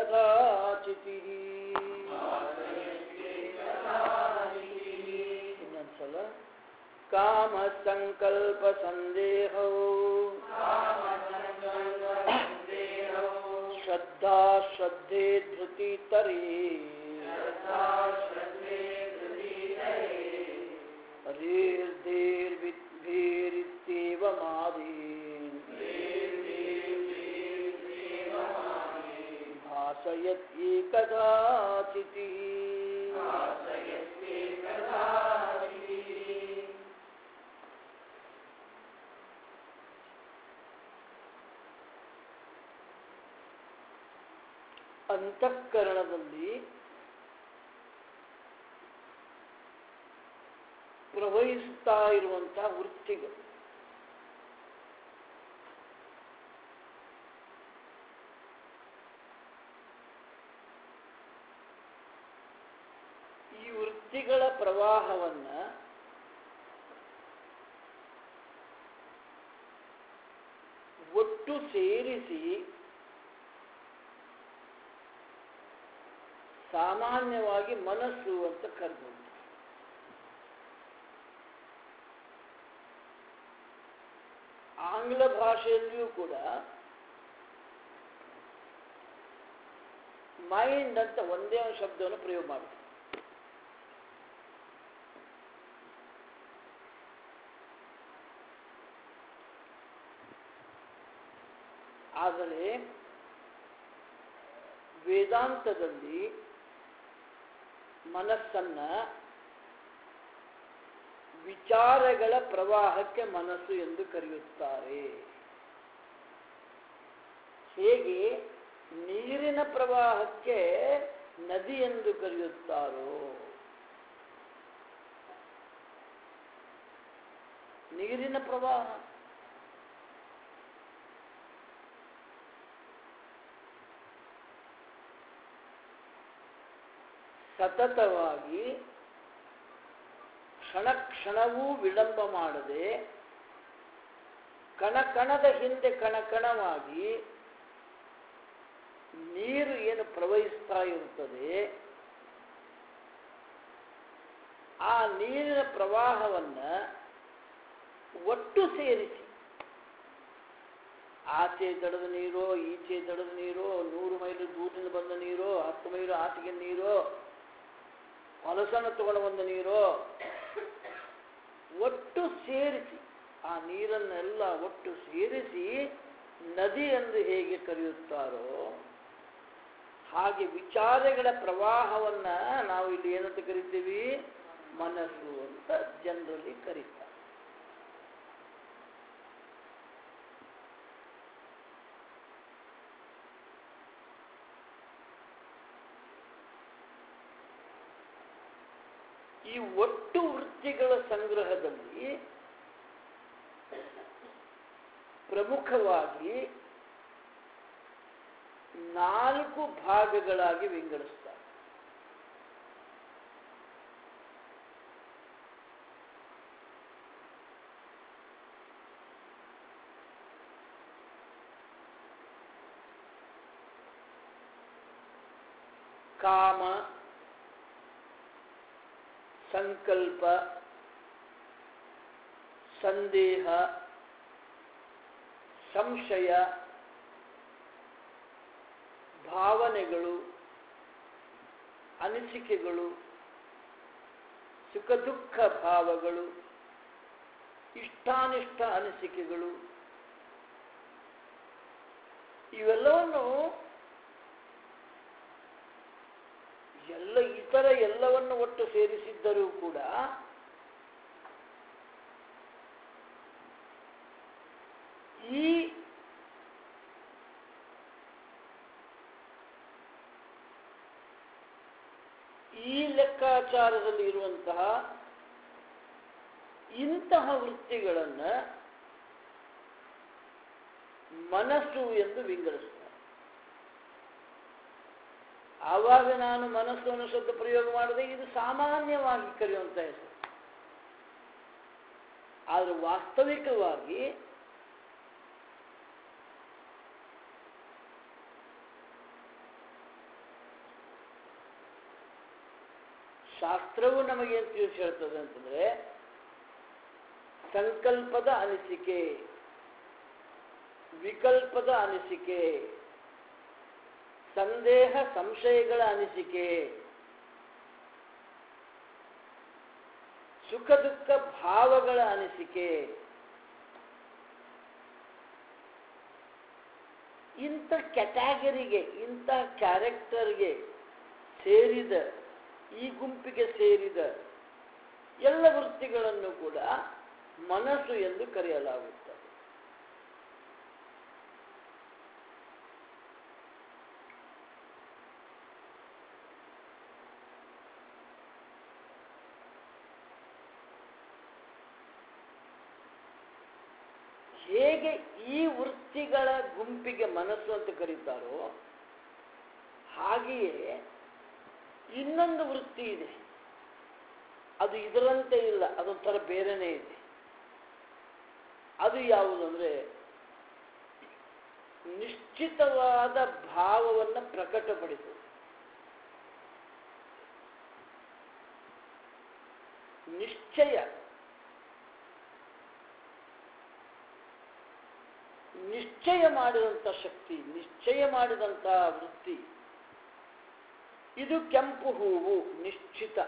ಕದಾಚಿತಿ ಇನ್ನೊಂದ್ಸಲ ಕಾಮ ಸಂಕಲ್ಪ ಸಂದೇಹೋ ಶ್ರದ್ಧಾ ಶ್ರದ್ಧೆ ಧೃತಿ ತರೇ ಹರೇರ್ಧೇರ್ವಿದ್ಭೇರಿತ್ಯೇವಮಾದೀನ್ ಭಾಸಯತ್ಯೇಕದಾಚಿತಿ ಅಂತಃಕರಣದಲ್ಲಿ ಪ್ರವಹಿಸ್ತಾ ಇರುವಂತಹ ವೃತ್ತಿಗಳು ಈ ವೃತ್ತಿಗಳ ಪ್ರವಾಹವನ್ನ ಒಟ್ಟು ಸೇರಿಸಿ ಸಾಮಾನ್ಯವಾಗಿ ಮನಸ್ಸು ಅಂತ ಕರೆದು ಆಂಗ್ಲ ಭಾಷೆಯಲ್ಲಿಯೂ ಕೂಡ ಮೈಂಡ್ ಅಂತ ಒಂದೇ ಒಂದು ಶಬ್ದವನ್ನು ಪ್ರಯೋಗ ಮಾಡುತ್ತೆ ಆದರೆ ವೇದಾಂತದಲ್ಲಿ ಮನಸ್ಸನ್ನ ವಿಚಾರಗಳ ಪ್ರವಾಹಕ್ಕೆ ಮನಸ್ಸು ಎಂದು ಕರೆಯುತ್ತಾರೆ ಹೇಗೆ ನೀರಿನ ಪ್ರವಾಹಕ್ಕೆ ನದಿ ಎಂದು ಕರೆಯುತ್ತಾರೋ ನೀರಿನ ಪ್ರವಾಹ ಸತತವಾಗಿ ಕ್ಷಣ ಕ್ಷಣವೂ ವಿಳಂಬ ಮಾಡದೆ ಕಣ ಕಣದ ಹಿಂದೆ ಕಣ ಕಣವಾಗಿ ನೀರು ಏನು ಪ್ರವಹಿಸ್ತಾ ಇರುತ್ತದೆ ಆ ನೀರಿನ ಪ್ರವಾಹವನ್ನ ಒಟ್ಟು ಸೇರಿಸಿ ಆಚೆ ದಡದ ನೀರೋ ಈಚೆ ದಡದ ನೀರೋ ನೂರು ಮೈಲು ದೂರದಿಂದ ಬಂದ ನೀರೋ ಹತ್ತು ಮೈಲು ಆಚೆಗೆ ನೀರೋ ಹೊಲಸನ್ನು ತಗೊಂಡು ಬಂದ ನೀರೋ ಒಟ್ಟು ಸೇರಿಸಿ ಆ ನೀರನ್ನೆಲ್ಲ ಒಟ್ಟು ಸೇರಿಸಿ ನದಿ ಎಂದು ಹೇಗೆ ಕರೆಯುತ್ತಾರೋ ಹಾಗೆ ವಿಚಾರಗಳ ಪ್ರವಾಹವನ್ನ ನಾವು ಇಲ್ಲಿ ಏನಂತ ಕರಿತೀವಿ ಮನಸ್ಸು ಅಂತ ಜನರಲ್ಲಿ ಕರೀತಾರೆ ಈ ಒಟ್ಟು ವೃತ್ತಿಗಳ ಸಂಗ್ರಹದಲ್ಲಿ ಪ್ರಮುಖವಾಗಿ ನಾಲ್ಕು ಭಾಗಗಳಾಗಿ ವಿಂಗಡಿಸ್ತಾರೆ ಕಾಮ ಸಂಕಲ್ಪ ಸಂದೇಹ ಸಂಶಯ ಭಾವನೆಗಳು ಅನಿಸಿಕೆಗಳು ಸುಖ ದುಃಖ ಭಾವಗಳು ಇಷ್ಟಾನಿಷ್ಟ ಅನಿಸಿಕೆಗಳು ಇವೆಲ್ಲವನ್ನು ಎಲ್ಲ ಇತರ ಎಲ್ಲವನ್ನು ಒಟ್ಟು ಸೇರಿಸಿದ್ದರೂ ಕೂಡ ಈ ಈ ಲೆಕ್ಕಾಚಾರದಲ್ಲಿ ಇರುವಂತಹ ಇಂತಹ ವೃತ್ತಿಗಳನ್ನು ಮನಸ್ಸು ಎಂದು ವಿಂಗಡಿಸ್ತಾರೆ ಆವಾಗ ನಾನು ಮನಸ್ಸು ಅನ್ನೋ ಶಬ್ದ ಪ್ರಯೋಗ ಮಾಡಿದೆ ಇದು ಸಾಮಾನ್ಯವಾಗಿ ಕರೆಯುವಂತ ಹೆಸರು ಆದರೆ ವಾಸ್ತವಿಕವಾಗಿ ಶಾಸ್ತ್ರವು ನಮಗೇನು ತಿಳಿಸಿ ಹೇಳ್ತದೆ ಅಂತಂದ್ರೆ ಸಂಕಲ್ಪದ ಅನಿಸಿಕೆ ವಿಕಲ್ಪದ ಅನಿಸಿಕೆ ಸಂದೇಹ ಸಂಶಯಗಳ ಅನಿಸಿಕೆ ಸುಖ ದುಃಖ ಭಾವಗಳ ಅನಿಸಿಕೆ ಇಂಥ ಕ್ಯಾಟಗರಿಗೆ ಇಂಥ ಕ್ಯಾರೆಕ್ಟರ್ಗೆ ಸೇರಿದ ಈ ಗುಂಪಿಗೆ ಸೇರಿದ ಎಲ್ಲ ವೃತ್ತಿಗಳನ್ನು ಕೂಡ ಮನಸ್ಸು ಎಂದು ಕರೆಯಲಾಗುತ್ತದೆ ಹೇಗೆ ಈ ವೃತ್ತಿಗಳ ಗುಂಪಿಗೆ ಮನಸ್ಸು ಅಂತ ಕರೀತಾರೋ ಹಾಗೆಯೇ ಇನ್ನೊಂದು ವೃತ್ತಿ ಇದೆ ಅದು ಇದರಂತೆ ಇಲ್ಲ ಅದೊಂಥರ ಬೇರೆನೇ ಇದೆ ಅದು ಯಾವುದು ಅಂದರೆ ನಿಶ್ಚಿತವಾದ ಭಾವವನ್ನು ಪ್ರಕಟಪಡಿಸುವುದು ನಿಶ್ಚಯ ನಿಶ್ಚಯ ಮಾಡಿದಂಥ ಶಕ್ತಿ ನಿಶ್ಚಯ ಮಾಡಿದಂಥ ವೃತ್ತಿ ಇದು ಕೆಂಪು ಹೂವು ನಿಶ್ಚಿತ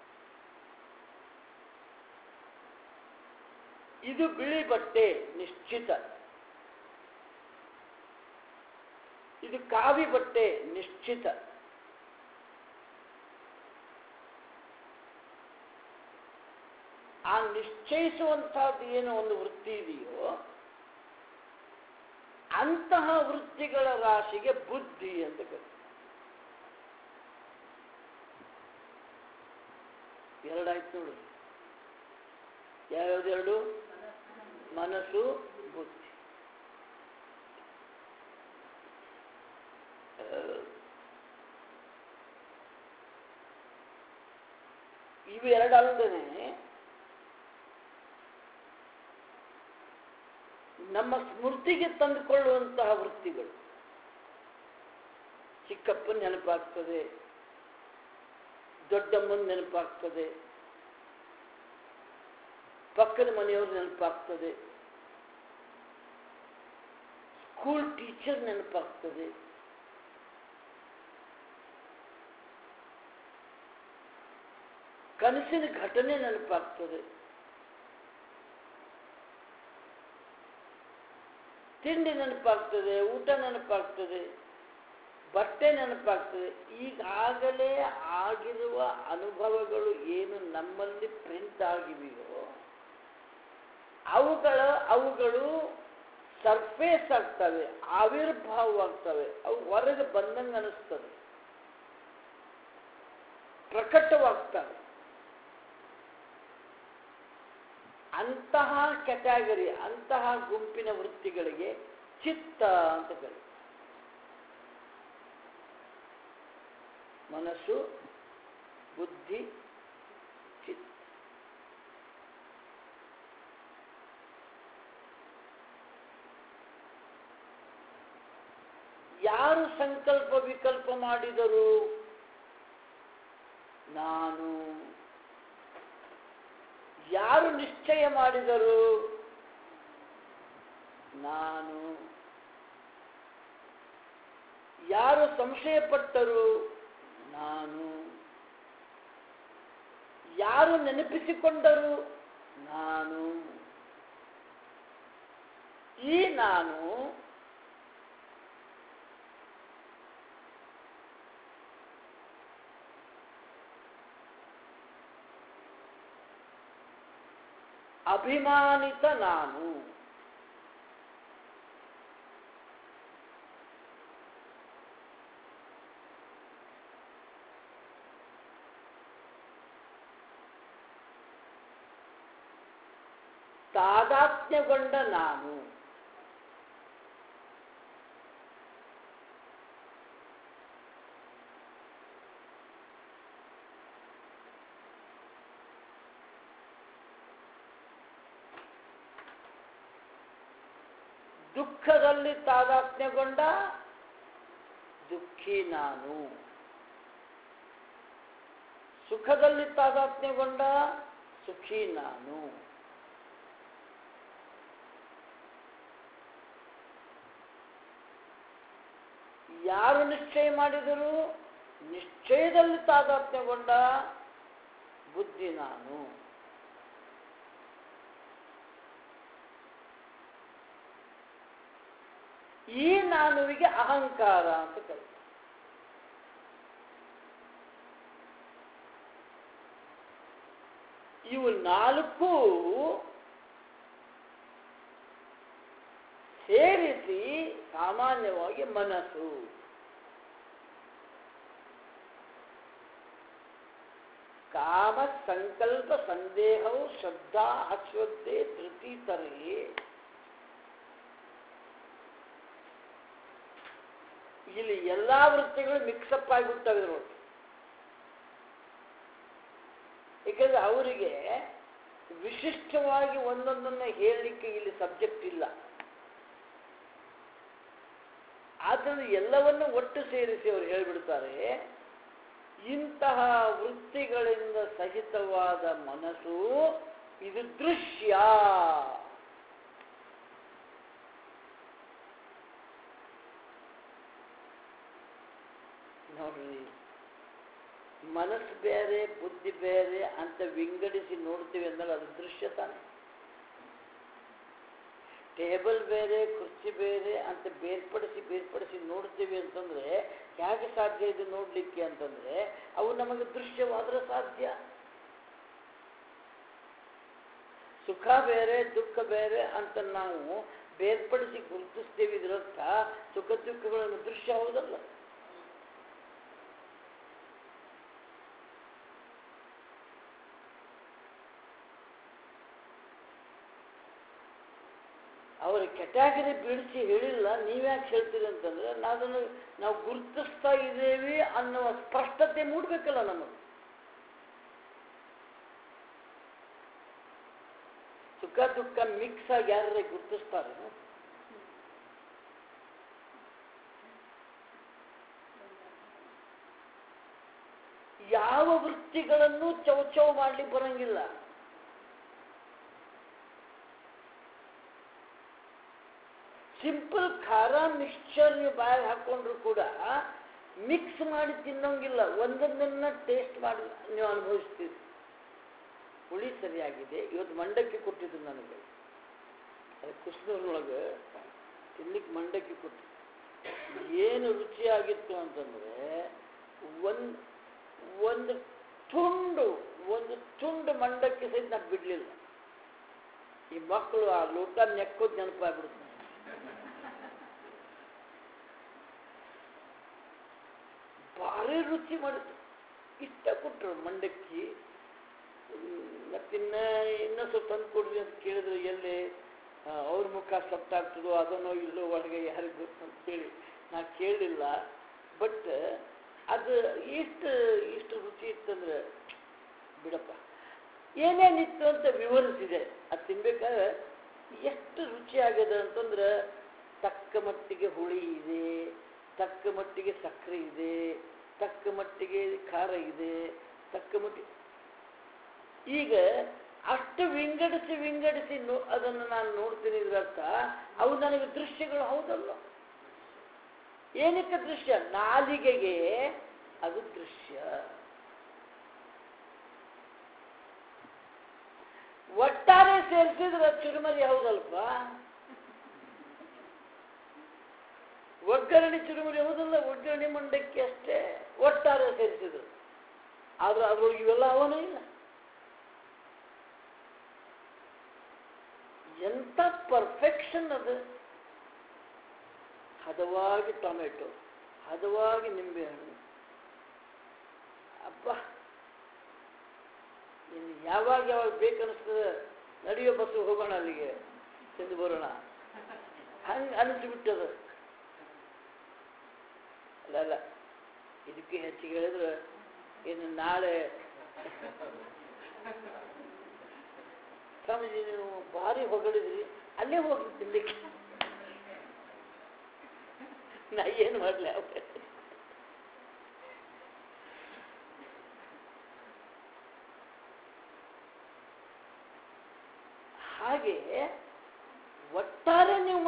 ಇದು ಬಿಳಿ ಬಟ್ಟೆ ನಿಶ್ಚಿತ ಇದು ಕಾವಿ ಬಟ್ಟೆ ನಿಶ್ಚಿತ ಆ ನಿಶ್ಚಯಿಸುವಂತಹದ್ದು ಏನು ಒಂದು ವೃತ್ತಿ ಇದೆಯೋ ಅಂತಹ ವೃತ್ತಿಗಳ ರಾಶಿಗೆ ಬುದ್ಧಿ ಅಂತ ಕರೀತಾರೆ ಎರಡಾಯ್ತು ನೋಡಿ ಯಾವ್ಯಾವ್ದು ಎರಡು ಮನಸ್ಸು ಬುದ್ಧಿ ಇವು ಎರಡಲ್ಲದೇ ನಮ್ಮ ಸ್ಮೃತಿಗೆ ತಂದುಕೊಳ್ಳುವಂತಹ ವೃತ್ತಿಗಳು ಚಿಕ್ಕಪ್ಪನ ನೆನಪಾಗ್ತದೆ ದೊಡ್ಡಮ್ಮನ ನೆನಪಾಗ್ತದೆ ಪಕ್ಕದ ಮನೆಯವ್ರ ನೆನಪಾಗ್ತದೆ ಸ್ಕೂಲ್ ಟೀಚರ್ ನೆನಪಾಗ್ತದೆ ಕನಸಿನ ಘಟನೆ ನೆನಪಾಗ್ತದೆ ತಿಂಡಿ ನೆನಪಾಗ್ತದೆ ಊಟ ನೆನಪಾಗ್ತದೆ ಬಟ್ಟೆ ನೆನಪಾಗ್ತದೆ ಈಗಾಗಲೇ ಆಗಿರುವ ಅನುಭವಗಳು ಏನು ನಮ್ಮಲ್ಲಿ ಪ್ರಿಂಟ್ ಆಗಿವೆಯೋ ಅವುಗಳ ಅವುಗಳು ಸರ್ಫೇಸ್ ಆಗ್ತವೆ ಆವಿರ್ಭಾವವಾಗ್ತವೆ ಅವು ಹೊರಗೆ ಬಂದಂಗೆ ಅನಿಸ್ತದೆ ಪ್ರಕಟವಾಗ್ತವೆ ಅಂತಹ ಕ್ಯಾಟಗರಿ ಅಂತಹ ಗುಂಪಿನ ವೃತ್ತಿಗಳಿಗೆ ಚಿತ್ತ ಅಂತ ಕರೀತಾರೆ ಮನಸ್ಸು ಬುದ್ಧಿ ಚಿತ್ತ ಯಾರು ಸಂಕಲ್ಪ ವಿಕಲ್ಪ ಮಾಡಿದರು ನಾನು ಯಾರು ನಿಶ್ಚಯ ಮಾಡಿದರು ನಾನು ಯಾರು ಸಂಶಯಪಟ್ಟರು ನಾನು ಯಾರು ನೆನಪಿಸಿಕೊಂಡರು ನಾನು ಈ ನಾನು ಅಭಿಮಾನಿತ ನಾನು ತಾದಾತ್ಮ್ಯಗೊಂಡ ನಾನು ದುಃಖದಲ್ಲಿ ತಾದಾತ್ಮ್ಯಗೊಂಡ ದುಃಖಿ ನಾನು ಸುಖದಲ್ಲಿ ತಾದಾತ್ಮ್ಯಗೊಂಡ ಸುಖಿ ನಾನು ಯಾರು ನಿಶ್ಚಯ ಮಾಡಿದರು ನಿಶ್ಚಯದಲ್ಲಿ ತಾದಾತ್ಮ್ಯಗೊಂಡ ಬುದ್ಧಿ ನಾನು ಈ ನಾನುವಿಗೆ ಅಹಂಕಾರ ಅಂತ ಕರೀತಾರೆ ಇವು ನಾಲ್ಕು ಸೇರಿಸಿ ಸಾಮಾನ್ಯವಾಗಿ ಮನಸ್ಸು ಕಾಮ ಸಂಕಲ್ಪ ಸಂದೇಹವು ಶ್ರದ್ಧಾ ಅಶ್ರದ್ಧೆ ಧೃತಿ ತರಹಿ ಇಲ್ಲಿ ಎಲ್ಲಾ ವೃತ್ತಿಗಳು ಮಿಕ್ಸಪ್ ಆಗಿಬಿಡ್ತವೆ ನೋಡಿ ಏಕೆಂದ್ರೆ ಅವರಿಗೆ ವಿಶಿಷ್ಟವಾಗಿ ಒಂದೊಂದನ್ನು ಹೇಳಲಿಕ್ಕೆ ಇಲ್ಲಿ ಸಬ್ಜೆಕ್ಟ್ ಇಲ್ಲ ಆದ್ದರಿಂದ ಎಲ್ಲವನ್ನು ಒಟ್ಟು ಸೇರಿಸಿ ಅವರು ಹೇಳಿಬಿಡ್ತಾರೆ ಇಂತಹ ವೃತ್ತಿಗಳಿಂದ ಸಹಿತವಾದ ಮನಸ್ಸು ಇದು ದೃಶ್ಯ ನೋಡ್ರಿ ಮನಸ್ಸು ಬೇರೆ ಬುದ್ಧಿ ಬೇರೆ ಅಂತ ವಿಂಗಡಿಸಿ ನೋಡ್ತೀವಿ ಅಂದ್ರೆ ಅದು ದೃಶ್ಯ ತಾನೆ ಟೇಬಲ್ ಬೇರೆ ಕುರ್ಚಿ ಬೇರೆ ಅಂತ ಬೇರ್ಪಡಿಸಿ ಬೇರ್ಪಡಿಸಿ ನೋಡ್ತೀವಿ ಅಂತಂದ್ರೆ ಹೇಗೆ ಸಾಧ್ಯ ಇದು ನೋಡ್ಲಿಕ್ಕೆ ಅಂತಂದ್ರೆ ಅವು ನಮಗೆ ದೃಶ್ಯವಾದ್ರೆ ಸಾಧ್ಯ ಸುಖ ಬೇರೆ ದುಃಖ ಬೇರೆ ಅಂತ ನಾವು ಬೇರ್ಪಡಿಸಿ ಗುರುತಿಸ್ತೇವೆ ಇದರರ್ಥ ಸುಖ ದುಃಖಗಳನ್ನು ದೃಶ್ಯ ಹೌದಲ್ಲ ಅವರ ಕೆಟ್ಯಾಗರಿ ಬಿಡಿಸಿ ಹೇಳಿಲ್ಲ ನೀವ್ಯಾಕೆ ಹೇಳ್ತೀರಿ ಅಂತಂದ್ರೆ ನಾವದನ್ನು ನಾವು ಗುರುತಿಸ್ತಾ ಇದ್ದೇವೆ ಅನ್ನುವ ಸ್ಪಷ್ಟತೆ ಮೂಡಬೇಕಲ್ಲ ನಮಗೆ ಸುಖ ದುಃಖ ಮಿಕ್ಸ್ ಆಗಿ ಯಾರೇ ಗುರುತಿಸ್ತಾರೆ ಯಾವ ವೃತ್ತಿಗಳನ್ನು ಚೌಚೌ ಮಾಡ್ಲಿಕ್ಕೆ ಬರಂಗಿಲ್ಲ ಸಿಂಪಲ್ ಖಾರ ಮಿಕ್ಸ್ಚರ್ ನೀವು ಬಾಯಿಗೆ ಹಾಕೊಂಡ್ರು ಕೂಡ ಮಿಕ್ಸ್ ಮಾಡಿ ತಿನ್ನೋಂಗಿಲ್ಲ ಒಂದೊಂದನ್ನ ಟೇಸ್ಟ್ ಮಾಡಿ ನೀವು ಅನುಭವಿಸ್ತೀರಿ ಹುಳಿ ಸರಿಯಾಗಿದೆ ಇವತ್ತು ಮಂಡಕ್ಕಿ ಕೊಟ್ಟಿದ್ದು ನನಗೆ ಅದು ಕೃಷ್ಣೂರಿನೊಳಗೆ ತಿನ್ಲಿಕ್ಕೆ ಮಂಡಕ್ಕಿ ಕೊಟ್ಟು ಏನು ರುಚಿಯಾಗಿತ್ತು ಅಂತಂದ್ರೆ ಒಂದು ಒಂದು ತುಂಡು ಒಂದು ತುಂಡು ಮಂಡಕ್ಕಿ ಸಹಿತ ನಾನು ಬಿಡಲಿಲ್ಲ ಈ ಮಕ್ಕಳು ಆ ಲೋಟ ನೆಕ್ಕೋದು ನೆನಪಾಗ್ಬಿಡುತ್ತೆ ಭಾರಿ ರುಚಿ ಮಾಡಿತ್ತು ಇಷ್ಟ ಕೊಟ್ಟರು ಮಂಡಕ್ಕಿ ಮತ್ತಿನ್ನ ಇನ್ನೂ ಸ್ವಲ್ಪ ತಂದು ಕೊಡ್ರಿ ಅಂತ ಕೇಳಿದ್ರು ಎಲ್ಲಿ ಅವ್ರ ಮುಖ ಸಪ್ಟಾಗ್ತದೋ ಅದನ್ನೋ ಇಲ್ಲೋ ಒಳಗೆ ಯಾರಿಗೆ ಗೊತ್ತು ಅಂತ ಕೇಳಿ ನಾ ಕೇಳಲಿಲ್ಲ ಬಟ್ ಅದು ಇಷ್ಟು ಇಷ್ಟು ರುಚಿ ಇತ್ತಂದ್ರೆ ಬಿಡಪ್ಪ ಏನೇನಿತ್ತು ಅಂತ ವಿವರಿಸಿದೆ ಅದು ತಿನ್ಬೇಕಾದ್ರೆ ಎಷ್ಟು ರುಚಿ ಆಗ್ಯದ ಅಂತಂದ್ರೆ ತಕ್ಕ ಮಟ್ಟಿಗೆ ಹುಳಿ ಇದೆ ತಕ್ಕ ಮಟ್ಟಿಗೆ ಸಕ್ಕರೆ ಇದೆ ತಕ್ಕ ಮಟ್ಟಿಗೆ ಖಾರ ಇದೆ ತಕ್ಕ ಮಟ್ಟಿಗೆ ಈಗ ಅಷ್ಟು ವಿಂಗಡಿಸಿ ವಿಂಗಡಿಸಿ ನೋ ಅದನ್ನು ನಾನು ನೋಡ್ತೀನಿ ಇದರರ್ಥ ಅವು ನನಗೆ ದೃಶ್ಯಗಳು ಹೌದಲ್ಲ ಏನಕ್ಕೆ ದೃಶ್ಯ ನಾಲಿಗೆಗೆ ಅದು ದೃಶ್ಯ ಒಟ್ಟಾರೆ ಸೇರಿಸಿದ್ರೆ ಚುರುಮರಿ ಹೌದಲ್ಪ ಒಗ್ಗರಣೆ ಚುರುಮುರಿ ಹೌದಲ್ಲ ಒಗ್ಗರಣೆ ಮಂಡಕ್ಕಿ ಅಷ್ಟೇ ಒಟ್ಟಾರೆ ಸೇರಿಸಿದ್ರು ಆದ್ರೆ ಅದ್ರೊಳಗೆ ಇವೆಲ್ಲ ಅವನೇ ಇಲ್ಲ ಎಂಥ ಪರ್ಫೆಕ್ಷನ್ ಅದು ಹದವಾಗಿ ಟೊಮೆಟೊ ಹದವಾಗಿ ನಿಂಬೆಹಣ್ಣು ಅಬ್ಬ ಇನ್ನು ಯಾವಾಗ ಯಾವಾಗ ಬೇಕನ್ನಿಸ್ತದೆ ನಡೆಯೋ ಬಸ್ಸು ಹೋಗೋಣ ಅಲ್ಲಿಗೆ ತಿಂದು ಬರೋಣ ಹಂಗೆ ಅನಿಸ್ಬಿಟ್ಟದ ಅಲ್ಲ ಅಲ್ಲ ಇದಕ್ಕೆ ಹೆಚ್ಚಿಗೆ ಹೇಳಿದ್ರೆ ಇನ್ನು ನಾಳೆ ಸ್ವಾಮೀಜಿ ನೀವು ಭಾರಿ ಹೊಗಳಿದ್ರಿ ಅಲ್ಲೇ ಹೋಗಿ ತಿನ್ಲಿಕ್ಕೆ ನಾ ಏನು ಮಾಡಲಿ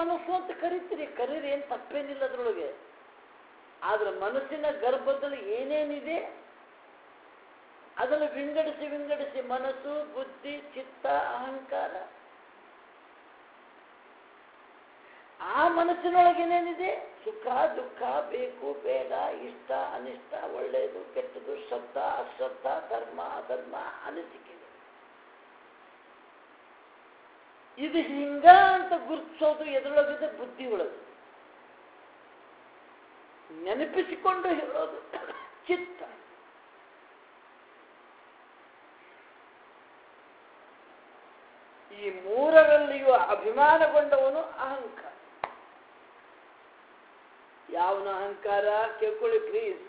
ಮನಸ್ಸು ಅಂತ ಕರಿತೀರಿ ಕರೀರಿ ಏನು ತಪ್ಪೇನಿಲ್ಲ ಅದರೊಳಗೆ ಆದ್ರೆ ಮನಸ್ಸಿನ ಗರ್ಭದಲ್ಲಿ ಏನೇನಿದೆ ಅದನ್ನು ವಿಂಗಡಿಸಿ ವಿಂಗಡಿಸಿ ಮನಸ್ಸು ಬುದ್ಧಿ ಚಿತ್ತ ಅಹಂಕಾರ ಆ ಮನಸ್ಸಿನೊಳಗೆ ಏನೇನಿದೆ ಸುಖ ದುಃಖ ಬೇಕು ಬೇಡ ಇಷ್ಟ ಅನಿಷ್ಟ ಒಳ್ಳೆಯದು ಕೆಟ್ಟದು ಶ್ರದ್ಧಾ ಅಶ್ರದ್ಧಾ ಧರ್ಮ ಅಧರ್ಮ ಅನಿಸಿಕೆ ಇದು ಹಿಂಗ ಅಂತ ಗುರುತಿಸೋದು ಎದುರೊಳಗಿದೆ ಬುದ್ಧಿ ಒಳಗೆ ನೆನಪಿಸಿಕೊಂಡು ಹೇಳೋದು ಚಿತ್ತ ಈ ಮೂರರಲ್ಲಿಯೂ ಅಭಿಮಾನಗೊಂಡವನು ಅಹಂಕಾರ ಯಾವನ ಅಹಂಕಾರ ಕೇಳ್ಕೊಳ್ಳಿ ಪ್ಲೀಸ್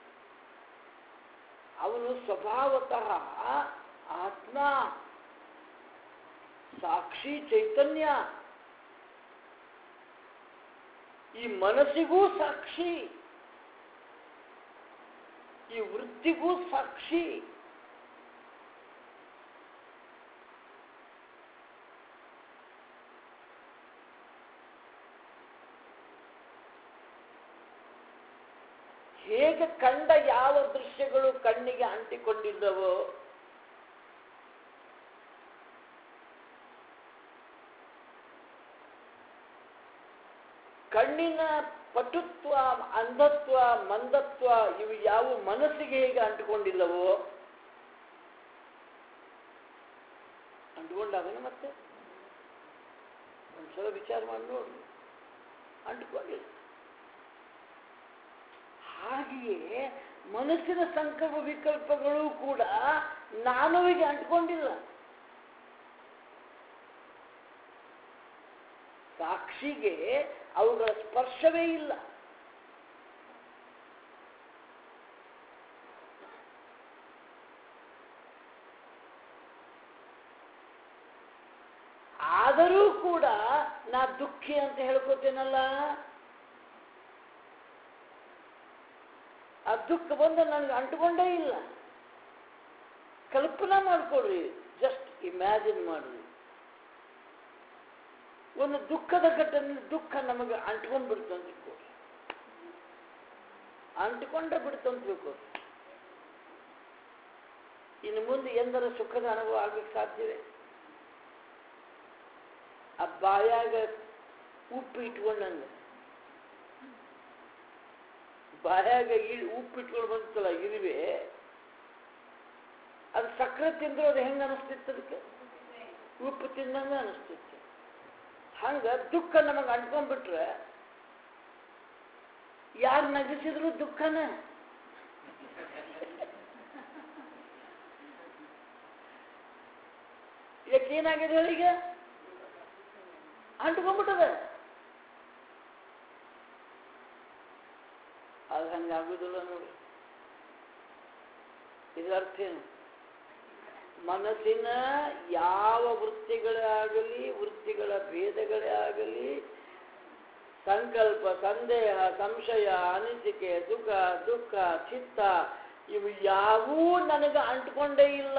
ಅವನು ಸ್ವಭಾವತಃ ಆತ್ಮ ಸಾಕ್ಷಿ ಚೈತನ್ಯ ಈ ಮನಸ್ಸಿಗೂ ಸಾಕ್ಷಿ ಈ ವೃತ್ತಿಗೂ ಸಾಕ್ಷಿ ಹೇಗೆ ಕಂಡ ಯಾವ ದೃಶ್ಯಗಳು ಕಣ್ಣಿಗೆ ಅಂಟಿಕೊಂಡಿದ್ದವೋ ಕಣ್ಣಿನ ಪಟುತ್ವ ಅಂಧತ್ವ ಮಂದತ್ವ ಇವು ಯಾವ ಮನಸ್ಸಿಗೆ ಹೇಗೆ ಅಂಟಿಕೊಂಡಿಲ್ಲವೋ ಅಂಟ್ಕೊಂಡಾಗನ ಮತ್ತೆ ಒಂದ್ಸಲ ವಿಚಾರ ಮಾಡಿ ನೋಡಿ ಅಂಟ್ಕೊಂಡಿಲ್ಲ ಹಾಗೆಯೇ ಮನಸ್ಸಿನ ಸಂಕಲ್ಪ ವಿಕಲ್ಪಗಳು ಕೂಡ ನಾನುವಿಗೆ ಅಂಟ್ಕೊಂಡಿಲ್ಲ ಸಾಕ್ಷಿಗೆ ಅವುಗಳ ಸ್ಪರ್ಶವೇ ಇಲ್ಲ ಆದರೂ ಕೂಡ ನಾ ದುಃಖಿ ಅಂತ ಹೇಳ್ಕೊತೇನಲ್ಲ ಆ ದುಃಖ ಬಂದು ನನಗೆ ಅಂಟ್ಕೊಂಡೇ ಇಲ್ಲ ಕಲ್ಪನಾ ಮಾಡ್ಕೊಡ್ರಿ ಜಸ್ಟ್ ಇಮ್ಯಾಜಿನ್ ಮಾಡ್ರಿ ಒಂದು ದುಃಖದ ಘಟನೆ ದುಃಖ ನಮಗೆ ಅಂಟ್ಕೊಂಡು ಬಿಡ್ತು ಅಂತ ತಿಳ್ಕೊಡ್ರಿ ಅಂಟ್ಕೊಂಡೇ ಬಿಡ್ತು ಅಂತ ತಿಳ್ಕೊಡ್ರಿ ಇನ್ನು ಮುಂದೆ ಎಂದರ ಸುಖದ ಅನುಭವ ಆಗ್ಲಿಕ್ಕೆ ಸಾಧ್ಯವೇ ಆ ಬಾಯಾಗ ಉಪ್ಪು ಇಟ್ಕೊಂಡಂಗೆ ಬಾಯಾಗ ಇ- ಉಪ್ಪು ಇಟ್ಕೊಂಡು ಬಂತಲ್ಲ ಇರುವೆ ಅದು ಸಕ್ಕರೆ ತಿಂದ್ರೆ ಅದು ಹೆಂಗೆ ಅನಿಸ್ತಿತ್ತು ಅದಕ್ಕೆ ಉಪ್ಪು ತಿಂದಂಗೆ ಅನಿಸ್ತಿತ್ತು ಹಂಗ ದುಃಖ ನಮಗೆ ಅಂಟ್ಕೊಂಡ್ಬಿಟ್ರೆ ಯಾರು ನಗಿಸಿದ್ರು ದುಃಖನ ಇದಕ್ಕೆ ಏನಾಗಿದೆ ಹೇಳಿ ಈಗ ಅಂಟ್ಕೊಂಡ್ಬಿಟ್ಟದ ಅದು ಹಂಗೆ ಆಗುದಿಲ್ಲ ನೋಡಿ ಇದರ ಅರ್ಥ ಏನು ಮನಸ್ಸಿನ ಯಾವ ವೃತ್ತಿಗಳೇ ಆಗಲಿ ವೃತ್ತಿಗಳ ಭೇದಗಳೇ ಆಗಲಿ ಸಂಕಲ್ಪ ಸಂದೇಹ ಸಂಶಯ ಅನಿಸಿಕೆ ಸುಖ ದುಃಖ ಚಿತ್ತ ಇವು ಯಾವೂ ನನಗೆ ಅಂಟ್ಕೊಂಡೇ ಇಲ್ಲ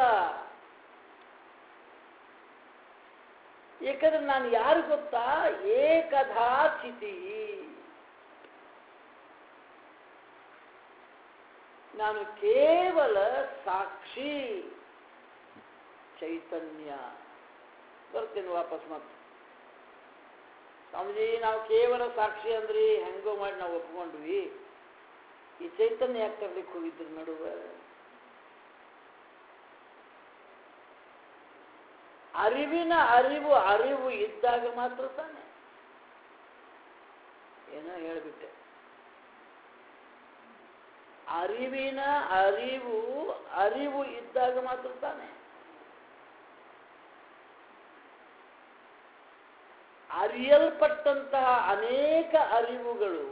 ಏಕೆಂದ್ರೆ ನಾನು ಯಾರು ಗೊತ್ತಾ ಏಕಧಾ ಚಿತಿ ನಾನು ಕೇವಲ ಸಾಕ್ಷಿ ಚೈತನ್ಯ ಬರ್ತೀನಿ ವಾಪಸ್ ಮತ್ತೆ ಸ್ವಾಮೀಜಿ ನಾವು ಕೇವಲ ಸಾಕ್ಷಿ ಅಂದ್ರಿ ಹೆಂಗೋ ಮಾಡಿ ನಾವು ಒಪ್ಕೊಂಡ್ವಿ ಈ ಚೈತನ್ಯ ಯಾಕೆ ತರ್ಲಿಕ್ಕೆ ಹೋಗಿದ್ರು ನಡುವೆ ಅರಿವಿನ ಅರಿವು ಅರಿವು ಇದ್ದಾಗ ಮಾತ್ರ ತಾನೆ ಏನೋ ಹೇಳ್ಬಿಟ್ಟೆ ಅರಿವಿನ ಅರಿವು ಅರಿವು ಇದ್ದಾಗ ಮಾತ್ರ ತಾನೆ ಅರಿಯಲ್ಪಟ್ಟಂತಹ ಅನೇಕ ಅರಿವುಗಳು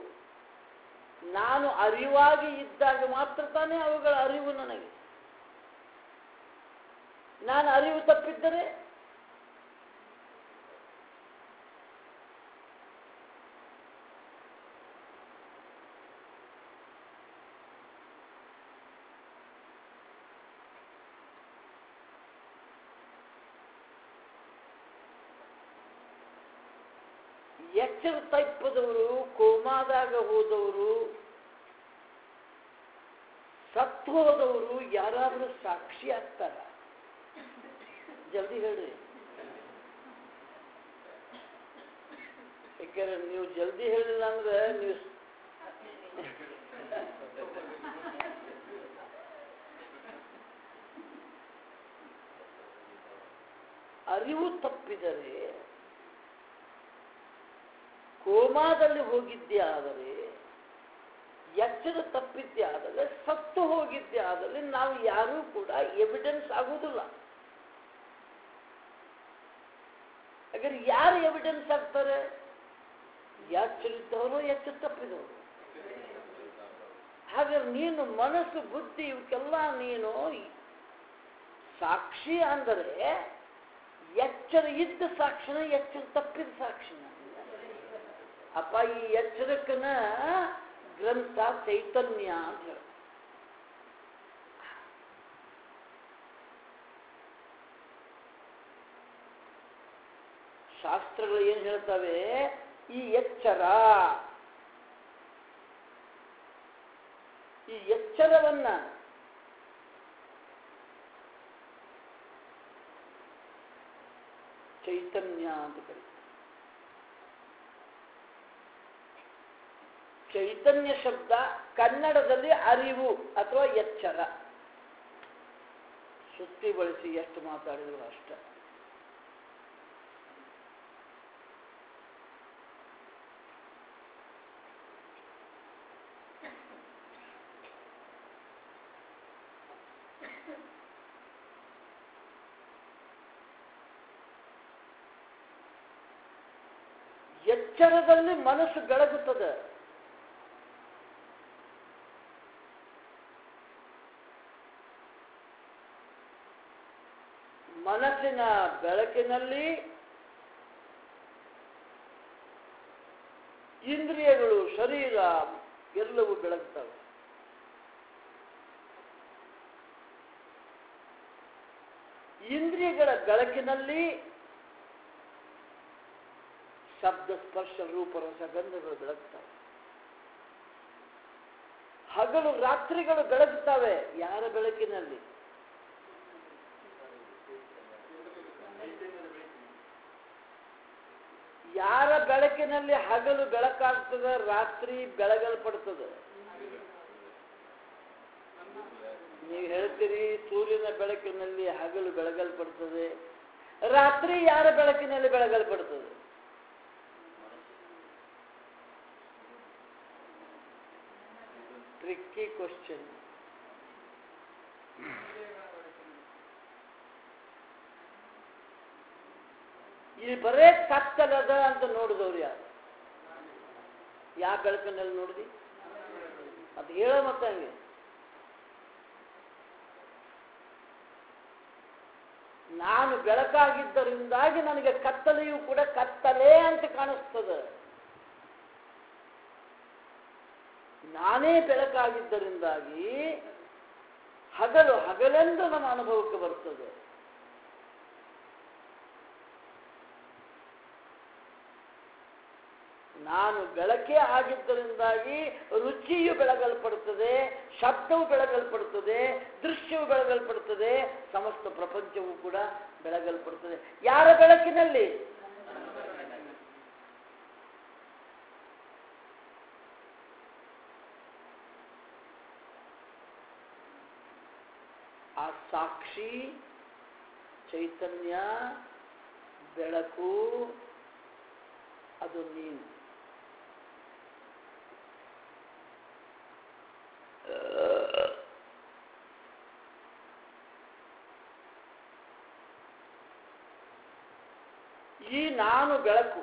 ನಾನು ಅರಿವಾಗಿ ಇದ್ದಾಗ ಮಾತ್ರ ತಾನೇ ಅವುಗಳ ಅರಿವು ನನಗೆ ನಾನು ಅರಿವು ತಪ್ಪಿದ್ದರೆ ಎಚ್ಚರ ತಪ್ಪದವರು ಕೋಮಾದಾಗ ಹೋದವರು ಸತ್ತು ಹೋದವರು ಯಾರಾದರೂ ಸಾಕ್ಷಿ ಆಗ್ತಾರ ಜಲ್ದಿ ಹೇಳ್ರಿ ಯಾಕಂದ್ರೆ ನೀವು ಜಲ್ದಿ ಹೇಳಿಲ್ಲ ಅಂದ್ರೆ ನೀವು ಅರಿವು ತಪ್ಪಿದರೆ ಕೋಮಾದಲ್ಲಿ ಹೋಗಿದ್ದೇ ಆದರೆ ಎಚ್ಚರ ತಪ್ಪಿದ್ದೇ ಆದರೆ ಸತ್ತು ಹೋಗಿದ್ದೇ ಆದರೆ ನಾವು ಯಾರೂ ಕೂಡ ಎವಿಡೆನ್ಸ್ ಆಗುವುದಿಲ್ಲ ಹಾಗಾದ್ರೆ ಯಾರು ಎವಿಡೆನ್ಸ್ ಆಗ್ತಾರೆ ಎಚ್ಚರಿದ್ದವರು ಎಚ್ಚರ ತಪ್ಪಿದವರು ಹಾಗಾದ್ರೆ ನೀನು ಮನಸ್ಸು ಬುದ್ಧಿ ಇವಕ್ಕೆಲ್ಲ ನೀನು ಸಾಕ್ಷಿ ಅಂದರೆ ಎಚ್ಚರ ಇದ್ದ ಸಾಕ್ಷಿನ ಎಚ್ಚರ ತಪ್ಪಿದ ಸಾಕ್ಷಿನ ಅಪ್ಪ ಈ ಎಚ್ಚರಕ್ಕನ ಗ್ರಂಥ ಚೈತನ್ಯ ಅಂತ ಹೇಳ ಶಾಸ್ತ್ರಗಳು ಏನ್ ಹೇಳ್ತವೆ ಈ ಎಚ್ಚರ ಈ ಎಚ್ಚರವನ್ನ ಚೈತನ್ಯ ಅಂತ ಕರೀತಾರೆ ಚೈತನ್ಯ ಶಬ್ದ ಕನ್ನಡದಲ್ಲಿ ಅರಿವು ಅಥವಾ ಎಚ್ಚರ ಸುತ್ತಿ ಬಳಸಿ ಎಷ್ಟು ಮಾತಾಡಿದ್ರು ಅಷ್ಟ ಎಚ್ಚರದಲ್ಲಿ ಮನಸ್ಸು ಬೆಳಗುತ್ತದೆ ಮನಸ್ಸಿನ ಬೆಳಕಿನಲ್ಲಿ ಇಂದ್ರಿಯಗಳು ಶರೀರ ಎಲ್ಲವೂ ಬೆಳಗ್ತವೆ ಇಂದ್ರಿಯಗಳ ಬೆಳಕಿನಲ್ಲಿ ಶಬ್ದ ಸ್ಪರ್ಶ ರೂಪ ರಸ ಗಂಧಗಳು ಬೆಳಗ್ತವೆ ಹಗಲು ರಾತ್ರಿಗಳು ಬೆಳಗುತ್ತವೆ ಯಾರ ಬೆಳಕಿನಲ್ಲಿ ಯಾರ ಬೆಳಕಿನಲ್ಲಿ ಹಗಲು ಬೆಳಕಾಗ್ತದೆ ರಾತ್ರಿ ಬೆಳಗಲ್ಪಡ್ತದೆ ನೀವು ಹೇಳ್ತೀರಿ ಸೂರ್ಯನ ಬೆಳಕಿನಲ್ಲಿ ಹಗಲು ಬೆಳಗಲ್ಪಡ್ತದೆ ರಾತ್ರಿ ಯಾರ ಬೆಳಕಿನಲ್ಲಿ ಬೆಳಗಲ್ಪಡ್ತದೆ ಟ್ರಿಕ್ಕಿ ಕ್ವಶನ್ ಇಲ್ಲಿ ಬರೇ ಕತ್ತಲದ ಅಂತ ನೋಡಿದವ್ರು ಯಾರು ಯಾವ ಬೆಳಕಿನಲ್ಲಿ ನೋಡಿದಿ ಅದು ಹೇಳೋ ಮತ್ತೆ ಹಂಗೆ ನಾನು ಬೆಳಕಾಗಿದ್ದರಿಂದಾಗಿ ನನಗೆ ಕತ್ತಲೆಯೂ ಕೂಡ ಕತ್ತಲೆ ಅಂತ ಕಾಣಿಸ್ತದೆ ನಾನೇ ಬೆಳಕಾಗಿದ್ದರಿಂದಾಗಿ ಹಗಲು ಹಗಲೆಂದು ನಮ್ಮ ಅನುಭವಕ್ಕೆ ಬರ್ತದೆ ನಾನು ಬೆಳಕೇ ಆಗಿದ್ದರಿಂದಾಗಿ ರುಚಿಯು ಬೆಳಗಲ್ಪಡುತ್ತದೆ ಶಬ್ದವು ಬೆಳಗಲ್ಪಡುತ್ತದೆ ದೃಶ್ಯವು ಬೆಳಗಲ್ಪಡುತ್ತದೆ ಸಮಸ್ತ ಪ್ರಪಂಚವೂ ಕೂಡ ಬೆಳಗಲ್ಪಡುತ್ತದೆ ಯಾರ ಬೆಳಕಿನಲ್ಲಿ ಆ ಸಾಕ್ಷಿ ಚೈತನ್ಯ ಬೆಳಕು ಅದು ನೀನು ಈ ನಾನು ಬೆಳಕು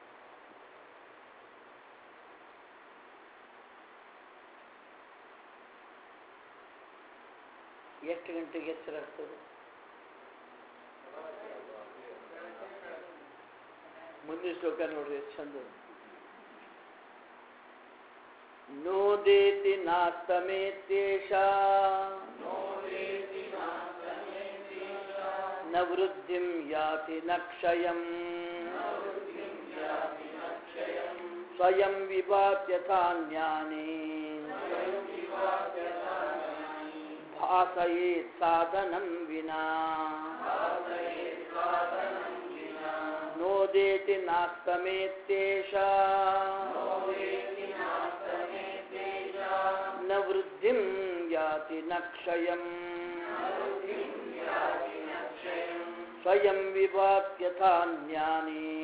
ಎಷ್ಟು ಗಂಟೆಗೆ ಎಚ್ಚರ ಆಗ್ತದೆ ಮುಂದಿನ ಶ್ಲೋಕ ನೋಡ್ರಿ ಎಷ್ಟು ಚಂದ ನೋದೇತಿ ನಾಸ್ತಮೇತ್ಯೇಷ ನ ವೃದ್ಧಿಂ ಯಾತಿ ನ ಕ್ಷಯಂ ಸ್ವಯಂ ವಿಭಾತ್ಯಥಾನ್ಯಾನೇ ಭಾಸಯೇತ್ ಸಾಧನಂ ವಿನಾ ನೋದೇತಿ ನಾಸ್ತಮೇತ್ತೇಷ ನ ವೃದ್ಧಿಂ ಯಾತಿ ನ ಕ್ಷಯಂ ಸ್ವಯಂ ವಿಭಾತ್ಯಥಾನ್ಯಾನಿ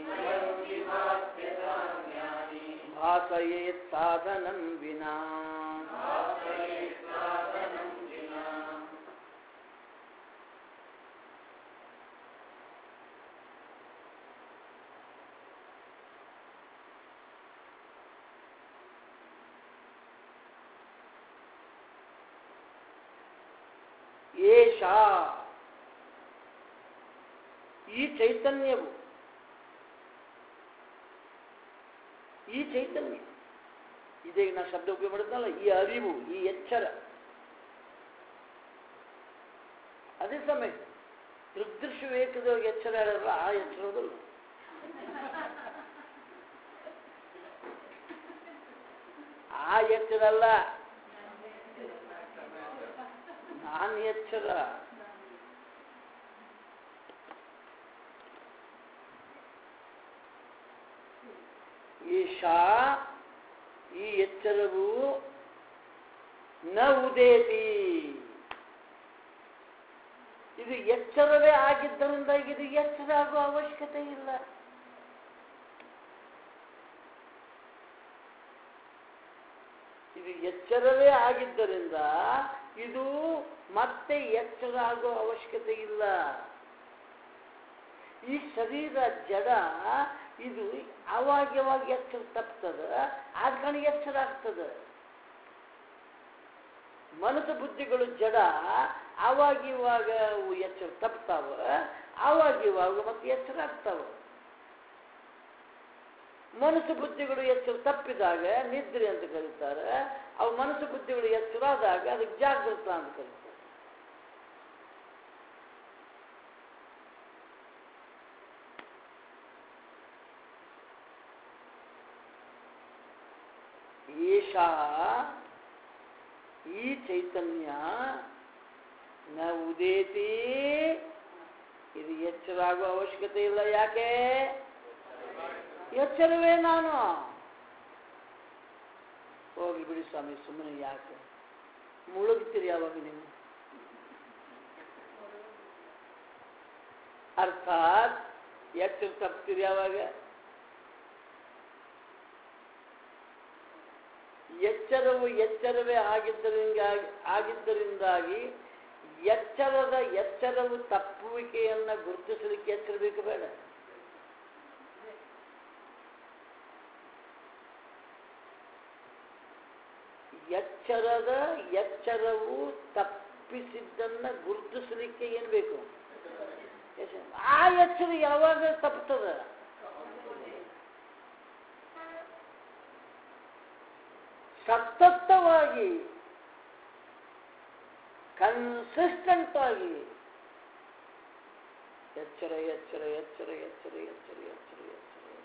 ಭಾಸಯೇತ್ ಸಾಧನಂ ವಿನಾ ಏಷ ಈ ಚೈತನ್ಯವು ಈ ಚೈತನ್ಯ ಇದೀಗ ನಾ ಶಬ್ದ ಉಪಯೋಗ ಮಾಡಿದ್ನಲ್ಲ ಈ ಅರಿವು ಈ ಎಚ್ಚರ ಅದೇ ಸಮಯ ದೃಗ್ದೃಶ್ಯ ವಿವೇಕದೊಳಗೆ ಎಚ್ಚರ ಹೇಳಲ್ಲ ಆ ಎಚ್ಚರದಲ್ಲ ಆ ಎಚ್ಚರ ಅಲ್ಲ ನಾನು ಎಚ್ಚರ ಈಶಾ ಈ ಎಚ್ಚರವು ನ ಉದೇತಿ ಇದು ಎಚ್ಚರವೇ ಆಗಿದ್ದರಿಂದ ಇದು ಎಚ್ಚರ ಆಗುವ ಅವಶ್ಯಕತೆ ಇಲ್ಲ ಇದು ಎಚ್ಚರವೇ ಆಗಿದ್ದರಿಂದ ಇದು ಮತ್ತೆ ಎಚ್ಚರ ಆಗುವ ಅವಶ್ಯಕತೆ ಇಲ್ಲ ಈ ಶರೀರ ಜಡ ಇದು ಅವಾಗ ಯಾವಾಗ ಎಚ್ಚರ ತಪ್ತದ ಆದ ಕಾರಣ ಎಚ್ಚರ ಆಗ್ತದೆ ಮನಸ್ಸು ಬುದ್ಧಿಗಳು ಜಡ ಆವಾಗ ಇವಾಗ ಅವು ಎಚ್ಚರ ತಪ್ತಾವ ಆವಾಗ ಇವಾಗ ಮತ್ತೆ ಎಚ್ಚರ ಆಗ್ತಾವ ಮನಸ್ಸು ಬುದ್ಧಿಗಳು ಎಚ್ಚರ ತಪ್ಪಿದಾಗ ನಿದ್ರೆ ಅಂತ ಕರೀತಾರೆ ಅವು ಮನಸ್ಸು ಬುದ್ಧಿಗಳು ಎಚ್ಚರ ಆದಾಗ ಅದಕ್ಕೆ ಜಾಗೃತ ಅಂತ ಕರೀತಾರೆ ಈಶಾ ಈ ಚೈತನ್ಯ ನ ಉದೇತಿ ಇದು ಎಚ್ಚರಾಗುವ ಅವಶ್ಯಕತೆ ಇಲ್ಲ ಯಾಕೆ ಎಚ್ಚರವೇ ನಾನು ಹೋಗ್ಲಿ ಬಿಡಿ ಸ್ವಾಮಿ ಸುಮ್ಮನೆ ಯಾಕೆ ಮುಳುಗ್ತೀರಿ ಯಾವಾಗ ನೀವು ಅರ್ಥಾತ್ ಎಚ್ಚರ ತಪ್ತೀರಿ ಯಾವಾಗ ಎಚ್ಚರವು ಎಚ್ಚರವೇ ಆಗಿದ್ದರಿಂದಾಗಿ ಆಗಿದ್ದರಿಂದಾಗಿ ಎಚ್ಚರದ ಎಚ್ಚರವು ತಪ್ಪುವಿಕೆಯನ್ನು ಗುರುತಿಸಲಿಕ್ಕೆ ಎಚ್ಚರ ಬೇಕು ಬೇಡ ಎಚ್ಚರದ ಎಚ್ಚರವು ತಪ್ಪಿಸಿದ್ದನ್ನ ಗುರುತಿಸಲಿಕ್ಕೆ ಏನು ಬೇಕು ಎಚ್ಚರ. ಆ ಎಚ್ಚರ ಯಾವಾಗ ತಪ್ಪುತ್ತದೆ ಸತತವಾಗಿ ಕನ್ಸಿಸ್ಟೆಂಟ್ ಆಗಿ ಎಚ್ಚರ ಎಚ್ಚರ ಎಚ್ಚರ ಎಚ್ಚರ ಎಚ್ಚರ ಎಚ್ಚರ ಎಚ್ಚರ ಎಚ್ಚರ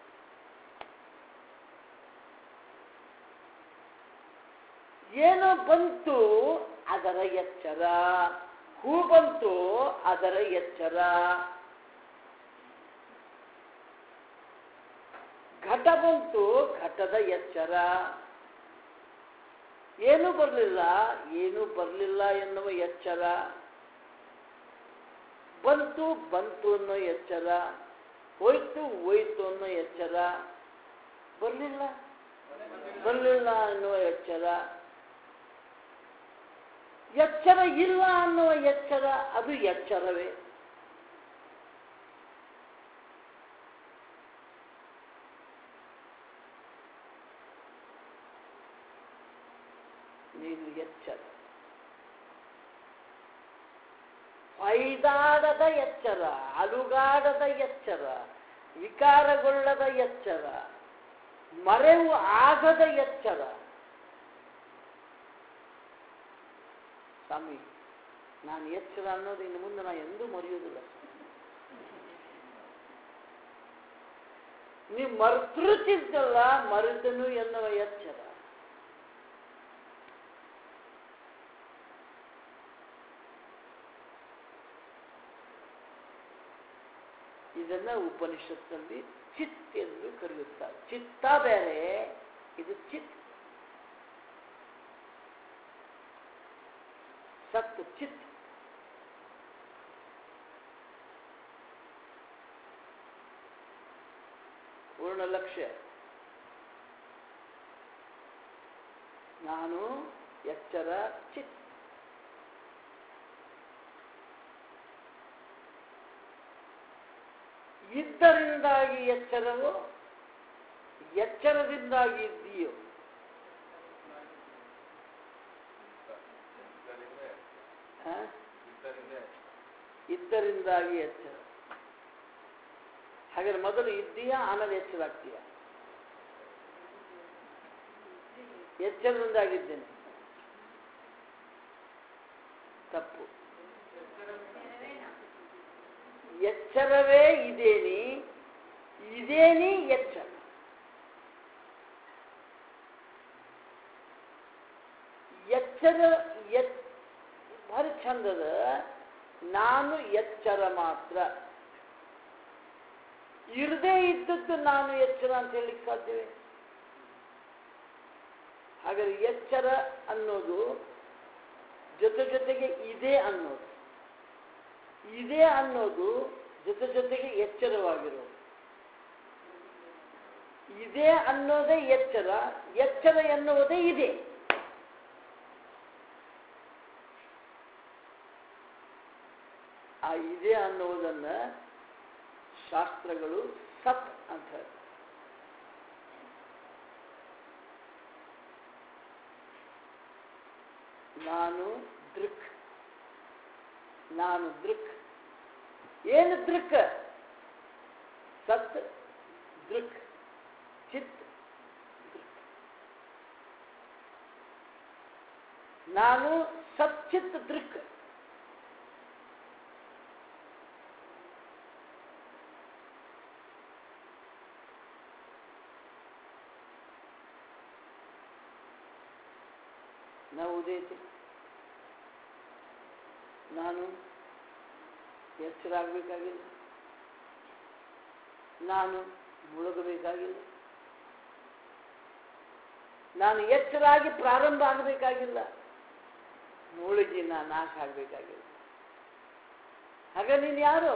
ಏನೋ ಬಂತು ಅದರ ಎಚ್ಚರ ಹೂ ಬಂತು ಅದರ ಎಚ್ಚರ ಘಟ ಬಂತು ಘಟದ ಎಚ್ಚರ ಏನೂ ಬರಲಿಲ್ಲ ಏನೂ ಬರಲಿಲ್ಲ ಎನ್ನುವ ಎಚ್ಚರ ಬಂತು ಬಂತು ಅನ್ನೋ ಎಚ್ಚರ ಹೋಯ್ತು ಹೋಯ್ತು ಅನ್ನೋ ಎಚ್ಚರ ಬರಲಿಲ್ಲ ಬರಲಿಲ್ಲ ಅನ್ನುವ ಎಚ್ಚರ ಎಚ್ಚರ ಇಲ್ಲ ಅನ್ನುವ ಎಚ್ಚರ ಅದು ಎಚ್ಚರವೇ ನೀನು ಎಚ್ಚರ ಹೊಯ್ದಾಡದ ಎಚ್ಚರ ಅಲುಗಾಡದ ಎಚ್ಚರ ವಿಕಾರಗೊಳ್ಳದ ಎಚ್ಚರ ಮರೆವು ಆಗದ ಎಚ್ಚರ ಸ್ವಾಮಿ ನಾನು ಎಚ್ಚರ ಅನ್ನೋದು ಇನ್ನು ಮುಂದೆ ನಾನು ಎಂದೂ ಮರೆಯುವುದಿಲ್ಲ ನೀವು ಮರ್ತೃಚಿದ್ದಲ್ಲ ಮರೆತನು ಎನ್ನುವ ಎಚ್ಚರ ಇದನ್ನ ಉಪನಿಷತ್ನಲ್ಲಿ ಚಿತ್ ಎಂದು ಕರೆಯುತ್ತಾರೆ ಚಿತ್ತ ಬೇರೆ ಇದು ಚಿತ್ ಸತ್ ಚಿತ್ ಪೂರ್ಣ ಲಕ್ಷ್ಯ ನಾನು ಎಚ್ಚರ ಚಿತ್ ಇದ್ದರಿಂದಾಗಿ ಎಚ್ಚರವು ಎಚ್ಚರದಿಂದಾಗಿ ಇದ್ದೀಯೋ ಆ? ಇದ್ದರಿಂದಾಗಿ ಎಚ್ಚರ ಹಾಗಾದ್ರೆ ಮೊದಲು ಇದ್ದೀಯಾ ಆಮೇಲೆ ಎಚ್ಚರ ಆಗ್ತೀಯ ಎಚ್ಚರದಿಂದಾಗಿದ್ದೇನೆ ತಪ್ಪು ಎಚ್ಚರವೇ ಇದೇನಿ ಇದೇನಿ ಎಚ್ಚರ ಎಚ್ಚರ ಎಚ್ ಭಾರಿ ಚಂದದ ನಾನು ಎಚ್ಚರ ಮಾತ್ರ ಇರದೇ ಇದ್ದದ್ದು ನಾನು ಎಚ್ಚರ ಅಂತ ಹೇಳಲಿಕ್ಕೆ ಸಾಧ್ಯವೇ ಹಾಗಾದ್ರೆ ಎಚ್ಚರ ಅನ್ನೋದು ಜೊತೆ ಜೊತೆಗೆ ಇದೆ ಅನ್ನೋದು ಇದೆ ಅನ್ನೋದು ಜೊತೆ ಜೊತೆಗೆ ಎಚ್ಚರವಾಗಿರೋದು ಇದೆ ಅನ್ನೋದೇ ಎಚ್ಚರ ಎಚ್ಚರ ಎನ್ನುವುದೇ ಇದೆ ಆ ಇದೆ ಅನ್ನುವುದನ್ನ ಶಾಸ್ತ್ರಗಳು ಸತ್ ಅಂತ ಹೇಳ್ತಾರೆ ನಾನು ದೃಕ್ ನಾನು ದೃಕ್ ಏನು ದೃಕ್ ಸತ್ ದೃಕ್ ಚಿತ್ ದೃಕ್ ನಾನು ಸಚ್ಚಿತ್ ದೃಕ್ ನಾವು ಉದಯತೆ ನಾನು ಎಚ್ಚರ ಆಗಬೇಕಾಗಿಲ್ಲ ನಾನು ಮುಳುಗಬೇಕಾಗಿಲ್ಲ ನಾನು ಎಚ್ಚರಾಗಿ ಪ್ರಾರಂಭ ಆಗಬೇಕಾಗಿಲ್ಲ ಮುಳುಗಿ ನಾನು ನಾಶ ಆಗಬೇಕಾಗಿಲ್ಲ ಹಾಗ ನೀನು ಯಾರು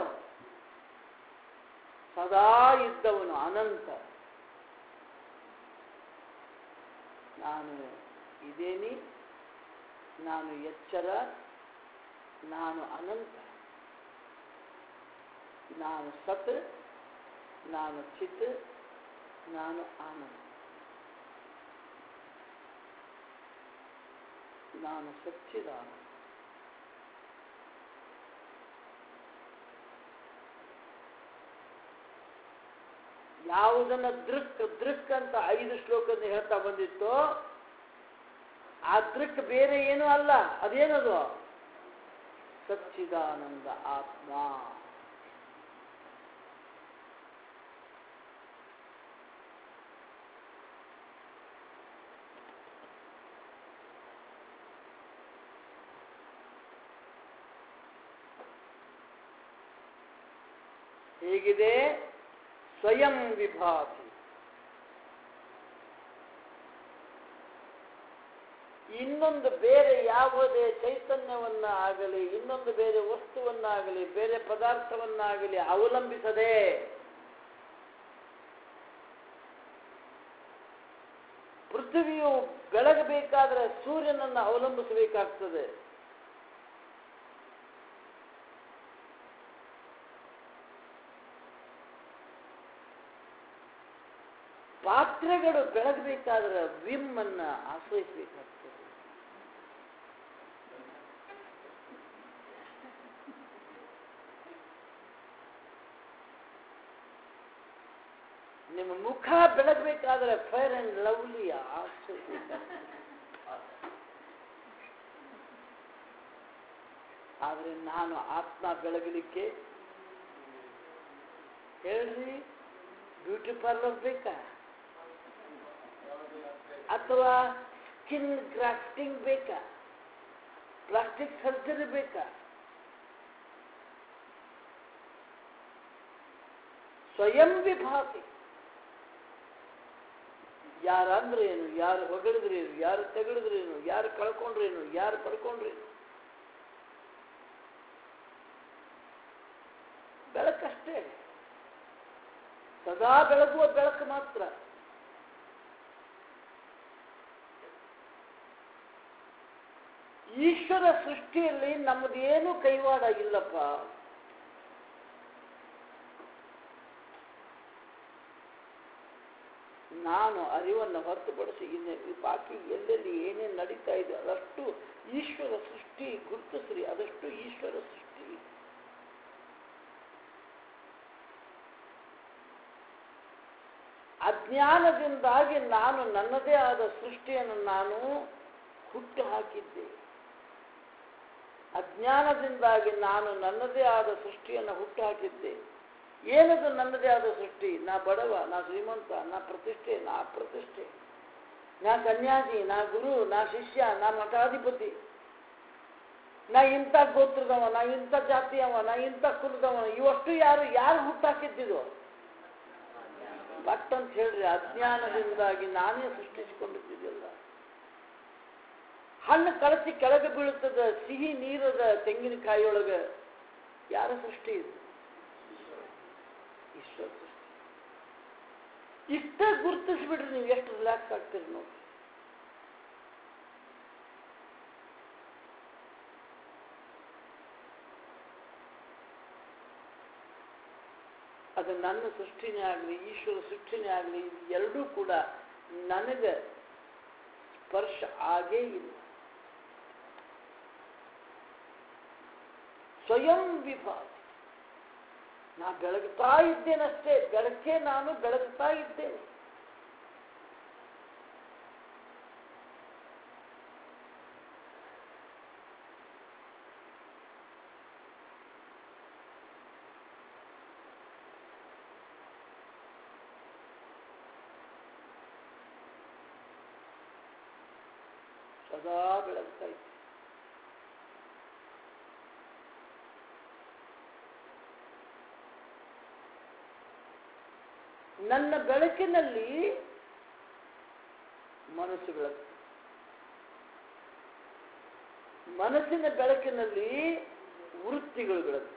ಸದಾ ಇದ್ದವನು ಅನಂತ ನಾನು ಇದೇನಿ ನಾನು ಎಚ್ಚರ ನಾನು ಅನಂತ ನಾನು ಸತ್ ನಾನು ಚಿತ್ ನಾನು ಆನಂದ ನಾನು ಸಚ್ಚಿದಾನಂದ ಯಾವುದನ್ನ ದೃಕ್ ದೃಕ್ ಅಂತ ಐದು ಶ್ಲೋಕದಿಂದ ಹೇಳ್ತಾ ಬಂದಿತ್ತೋ ಆ ದೃಕ್ ಬೇರೆ ಏನೂ ಅಲ್ಲ ಅದೇನದು ಸಚ್ಚಿದಾನಂದ ಆತ್ಮ ಹೇಗಿದೆ ಸ್ವಯಂ ವಿಭಾತಿ ಇನ್ನೊಂದು ಬೇರೆ ಯಾವುದೇ ಚೈತನ್ಯವನ್ನ ಆಗಲಿ ಇನ್ನೊಂದು ಬೇರೆ ವಸ್ತುವನ್ನಾಗಲಿ ಬೇರೆ ಪದಾರ್ಥವನ್ನಾಗಲಿ ಅವಲಂಬಿಸದೆ ಪೃಥ್ವಿಯು ಬೆಳಗಬೇಕಾದ್ರೆ ಸೂರ್ಯನನ್ನು ಅವಲಂಬಿಸಬೇಕಾಗ್ತದೆ ಪಾತ್ರೆಗಳು ಬೆಳಗಬೇಕಾದ್ರೆ ವಿಮ್ ಅನ್ನ ಆಶ್ರಯಿಸಬೇಕಾಗ್ತದೆ ನಿಮ್ಮ ಮುಖ ಬೆಳಗಬೇಕಾದ್ರೆ ಫೈರ್ ಅಂಡ್ ಲವ್ಲಿ ಆಶ್ರಯಿಸಬೇಕಾಗ್ತದೆ ಆದರೆ ನಾನು ಆತ್ಮ ಬೆಳಗಲಿಕ್ಕೆ ಹೇಳ್ರಿ ಬ್ಯೂಟಿ ಪಾರ್ಲರ್ ಬೇಕಾ ಅಥವಾ ಸ್ಕಿನ್ ಗ್ರಾಫ್ಟಿಂಗ್ ಬೇಕಾ ಪ್ಲಾಸ್ಟಿಕ್ ಸರ್ಜರಿ ಬೇಕಾ ಸ್ವಯಂ ವಿಭಾತಿ ಯಾರಂದ್ರೆ ಏನು ಯಾರು ಹೊಗಳಿದ್ರೇನು ಯಾರು ತೆಗಳಿದ್ರೇನು ಯಾರು ಕಳ್ಕೊಂಡ್ರೇನು ಯಾರು ಪಡ್ಕೊಂಡ್ರೇನು ಬೆಳಕಷ್ಟೇ ಸದಾ ಬೆಳಗುವ ಬೆಳಕು ಮಾತ್ರ ಈಶ್ವರ ಸೃಷ್ಟಿಯಲ್ಲಿ ನಮ್ಮದೇನು ಕೈವಾಡ ಇಲ್ಲಪ್ಪ ನಾನು ಅರಿವನ್ನು ಹೊರತುಪಡಿಸಿ ಇನ್ನು ಈ ಬಾಕಿ ಎಲ್ಲೆಲ್ಲಿ ಏನೇನು ನಡೀತಾ ಇದೆ ಅದಷ್ಟು ಈಶ್ವರ ಸೃಷ್ಟಿ ಗುರುತಿಸ್ರಿ ಅದಷ್ಟು ಈಶ್ವರ ಸೃಷ್ಟಿ ಅಜ್ಞಾನದಿಂದಾಗಿ ನಾನು ನನ್ನದೇ ಆದ ಸೃಷ್ಟಿಯನ್ನು ನಾನು ಹುಟ್ಟು ಹಾಕಿದ್ದೆ ಅಜ್ಞಾನದಿಂದಾಗಿ ನಾನು ನನ್ನದೇ ಆದ ಸೃಷ್ಟಿಯನ್ನು ಹುಟ್ಟು ಹಾಕಿದ್ದೆ ಏನದು ನನ್ನದೇ ಆದ ಸೃಷ್ಟಿ ನಾ ಬಡವ ನಾ ಶ್ರೀಮಂತ ನಾ ಪ್ರತಿಷ್ಠೆ ನಾ ಅಪ್ರತಿಷ್ಠೆ ನಾ ಸನ್ಯಾಸಿ ನಾ ಗುರು ನಾ ಶಿಷ್ಯ ನಾ ಮಠಾಧಿಪತಿ ನಾ ಇಂಥ ಗೋತ್ರದವ ನಾ ಇಂಥ ಜಾತಿಯವ ನಾ ಇಂಥ ಕುಲದವ ಇವಷ್ಟು ಯಾರು ಯಾರು ಹುಟ್ಟಾಕಿದ್ದಿದು ಬಟ್ ಅಂತ ಹೇಳ್ರಿ ಅಜ್ಞಾನದಿಂದಾಗಿ ನಾನೇ ಸೃಷ್ಟಿಸಿಕೊಂಡಿದ್ದಿಲ್ಲ ಹಣ್ಣು ಕಳಚಿ ಕೆಳಗೆ ಬೀಳುತ್ತದ ಸಿಹಿ ನೀರದ ತೆಂಗಿನಕಾಯಿಯೊಳಗೆ ಯಾರ ಸೃಷ್ಟಿ ಇದು ಈಶ್ವರ ಸೃಷ್ಟಿ ಇಷ್ಟ ಗುರುತಿಸ್ಬಿಡ್ರಿ ನೀವು ಎಷ್ಟು ರಿಲ್ಯಾಕ್ಸ್ ಆಗ್ತೀರಿ ನೋಡಿ ಅದು ನನ್ನ ಸೃಷ್ಟಿನೇ ಆಗಲಿ ಈಶ್ವರ ಸೃಷ್ಟಿನೇ ಆಗಲಿ ಇದು ಎರಡೂ ಕೂಡ ನನಗೆ ಸ್ಪರ್ಶ ಆಗೇ ಇಲ್ಲ ಸ್ವಯಂ ವಿಭಾಗ ನಾ ಬೆಳಗ್ತಾ ಇದ್ದೇನಷ್ಟೇ ಬೆಳಕೆ ನಾನು ಬೆಳಗ್ತಾ ಇದ್ದೇನೆ ಸದಾ ಬೆಳಗ್ತಾ ಇದ್ದೆ ನನ್ನ ಬೆಳಕಿನಲ್ಲಿ ಮನಸ್ಸು ಬೆಳಕು ಮನಸ್ಸಿನ ಬೆಳಕಿನಲ್ಲಿ ವೃತ್ತಿಗಳು ಬೆಳಕು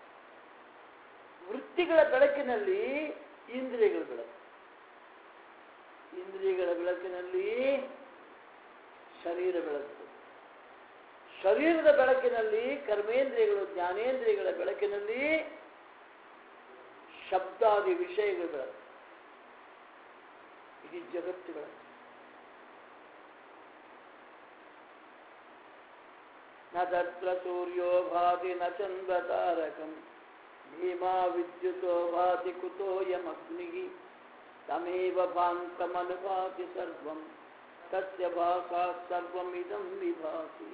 ವೃತ್ತಿಗಳ ಬೆಳಕಿನಲ್ಲಿ ಇಂದ್ರಿಯಗಳ ಬೆಳಕು ಇಂದ್ರಿಯಗಳ ಬೆಳಕಿನಲ್ಲಿ ಶರೀರ ಬೆಳಕು ಶರೀರದ ಬೆಳಕಿನಲ್ಲಿ ಕರ್ಮೇಂದ್ರಿಯಗಳು ಜ್ಞಾನೇಂದ್ರಿಯಗಳ ಬೆಳಕಿನಲ್ಲಿ ಶಬ್ದಾದಿ ವಿಷಯಗಳ ಬೆಳಕು ಇಡೀ ಜಗತ್ತು ಬೆಳಕು ನ ತತ್ರ ಸೂರ್ಯೋ ಭಾತಿ ನ ಚಂದ್ರ ತಾರಕಂ ಭೀಮಾ ವಿದ್ಯುತೋ ಭಾತಿ ಕುತೋಯಮಗ್ನಿ ತಮೇವ ಭಾಂತಮನುಭಾತಿ ಸರ್ವಂ ತಸ್ಯ ಭಾಸಾ ಸರ್ವಮಿದಂ ವಿಭಾತಿ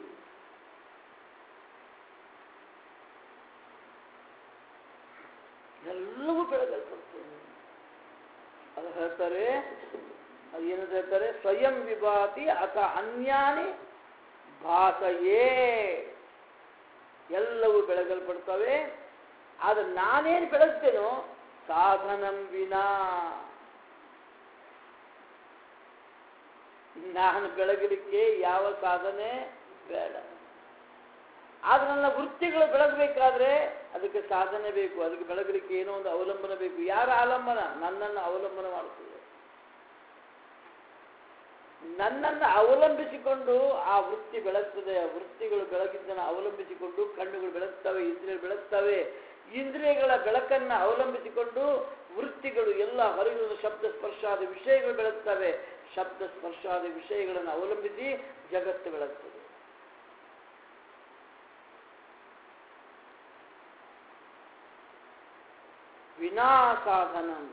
ಎಲ್ಲವೂ ಬೆಳಗಲ್ಪಡ್ತದೆ ಅದು ಹೇಳ್ತಾರೆ ಅದು ಏನಂತ ಹೇಳ್ತಾರೆ ಸ್ವಯಂ ವಿಭಾತಿ ಅಥ ಅನ್ಯಾನಿ ಭಾಸಯೇ ಎಲ್ಲವೂ ಬೆಳಗಲ್ಪಡ್ತವೆ ಆದ್ರೆ ನಾನೇನು ಬೆಳಗ್ತೇನೋ ಸಾಧನಂ ವಿನಾ ನಾನು ಬೆಳಗಲಿಕ್ಕೆ ಯಾವ ಸಾಧನೆ ಬೇಡ ಆದ್ರೆ ನನ್ನ ವೃತ್ತಿಗಳು ಬೆಳಗಬೇಕಾದ್ರೆ ಅದಕ್ಕೆ ಸಾಧನೆ ಬೇಕು ಅದಕ್ಕೆ ಬೆಳಗಲಿಕ್ಕೆ ಏನೋ ಒಂದು ಅವಲಂಬನೆ ಬೇಕು ಯಾರ ಅವಲಂಬನ ನನ್ನನ್ನು ಅವಲಂಬನೆ ಮಾಡುತ್ತದೆ ನನ್ನನ್ನು ಅವಲಂಬಿಸಿಕೊಂಡು ಆ ವೃತ್ತಿ ಬೆಳಗ್ತದೆ ಆ ವೃತ್ತಿಗಳು ಬೆಳಗಿದ್ದನ್ನು ಅವಲಂಬಿಸಿಕೊಂಡು ಕಣ್ಣುಗಳು ಬೆಳಗ್ತವೆ ಇಂದ್ರಿಯಗಳು ಬೆಳಗ್ತವೆ ಇಂದ್ರಿಯಗಳ ಬೆಳಕನ್ನು ಅವಲಂಬಿಸಿಕೊಂಡು ವೃತ್ತಿಗಳು ಎಲ್ಲ ಹೊರಗಿನ ಶಬ್ದ ಸ್ಪರ್ಶಾದ ವಿಷಯಗಳು ಬೆಳಗ್ತವೆ ಶಬ್ದ ಸ್ಪರ್ಶಾದ ವಿಷಯಗಳನ್ನು ಅವಲಂಬಿಸಿ ಜಗತ್ತು ಬೆಳಗ್ತದೆ ವಿನಾ ಸಾಧನಂ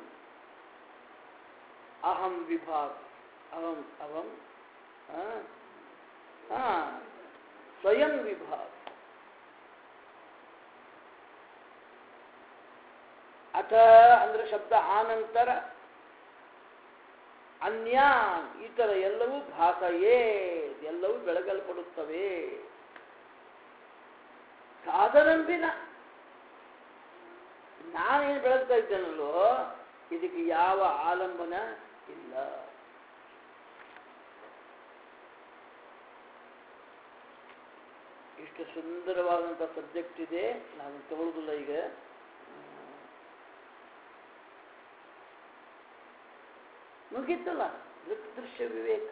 ಅಹಂ ವಿಭಾಗ ಅಹಂ ಅಹಂ ಆ, ಆ, ಸ್ವಯಂ ವಿಭಾಗ ಅಥ ಅಥ ಅಂದ್ರೆ ಶಬ್ದ ಆನಂತರ ಅನ್ಯ ಇತರ ಎಲ್ಲವೂ ಭಾಸಯೇ ಎಲ್ಲವೂ ಬೆಳಗಲ್ಪಡುತ್ತವೆ ಸಾಧನಂಬಿನ ನಾನೇನು ಬೆಳಗ್ತಾ ಇದ್ದೇನಲ್ಲೋ ಇದಕ್ಕೆ ಯಾವ ಆಲಂಬನ ಇಲ್ಲ ಇಷ್ಟು ಸುಂದರವಾದಂಥ ಸಬ್ಜೆಕ್ಟ್ ಇದೆ ನಾನು ತಗೊಳ್ಳೋದಿಲ್ಲ ಈಗ ಮುಗೀತಲ್ಲ ದೃಕ್ ದೃಶ್ಯ ವಿವೇಕ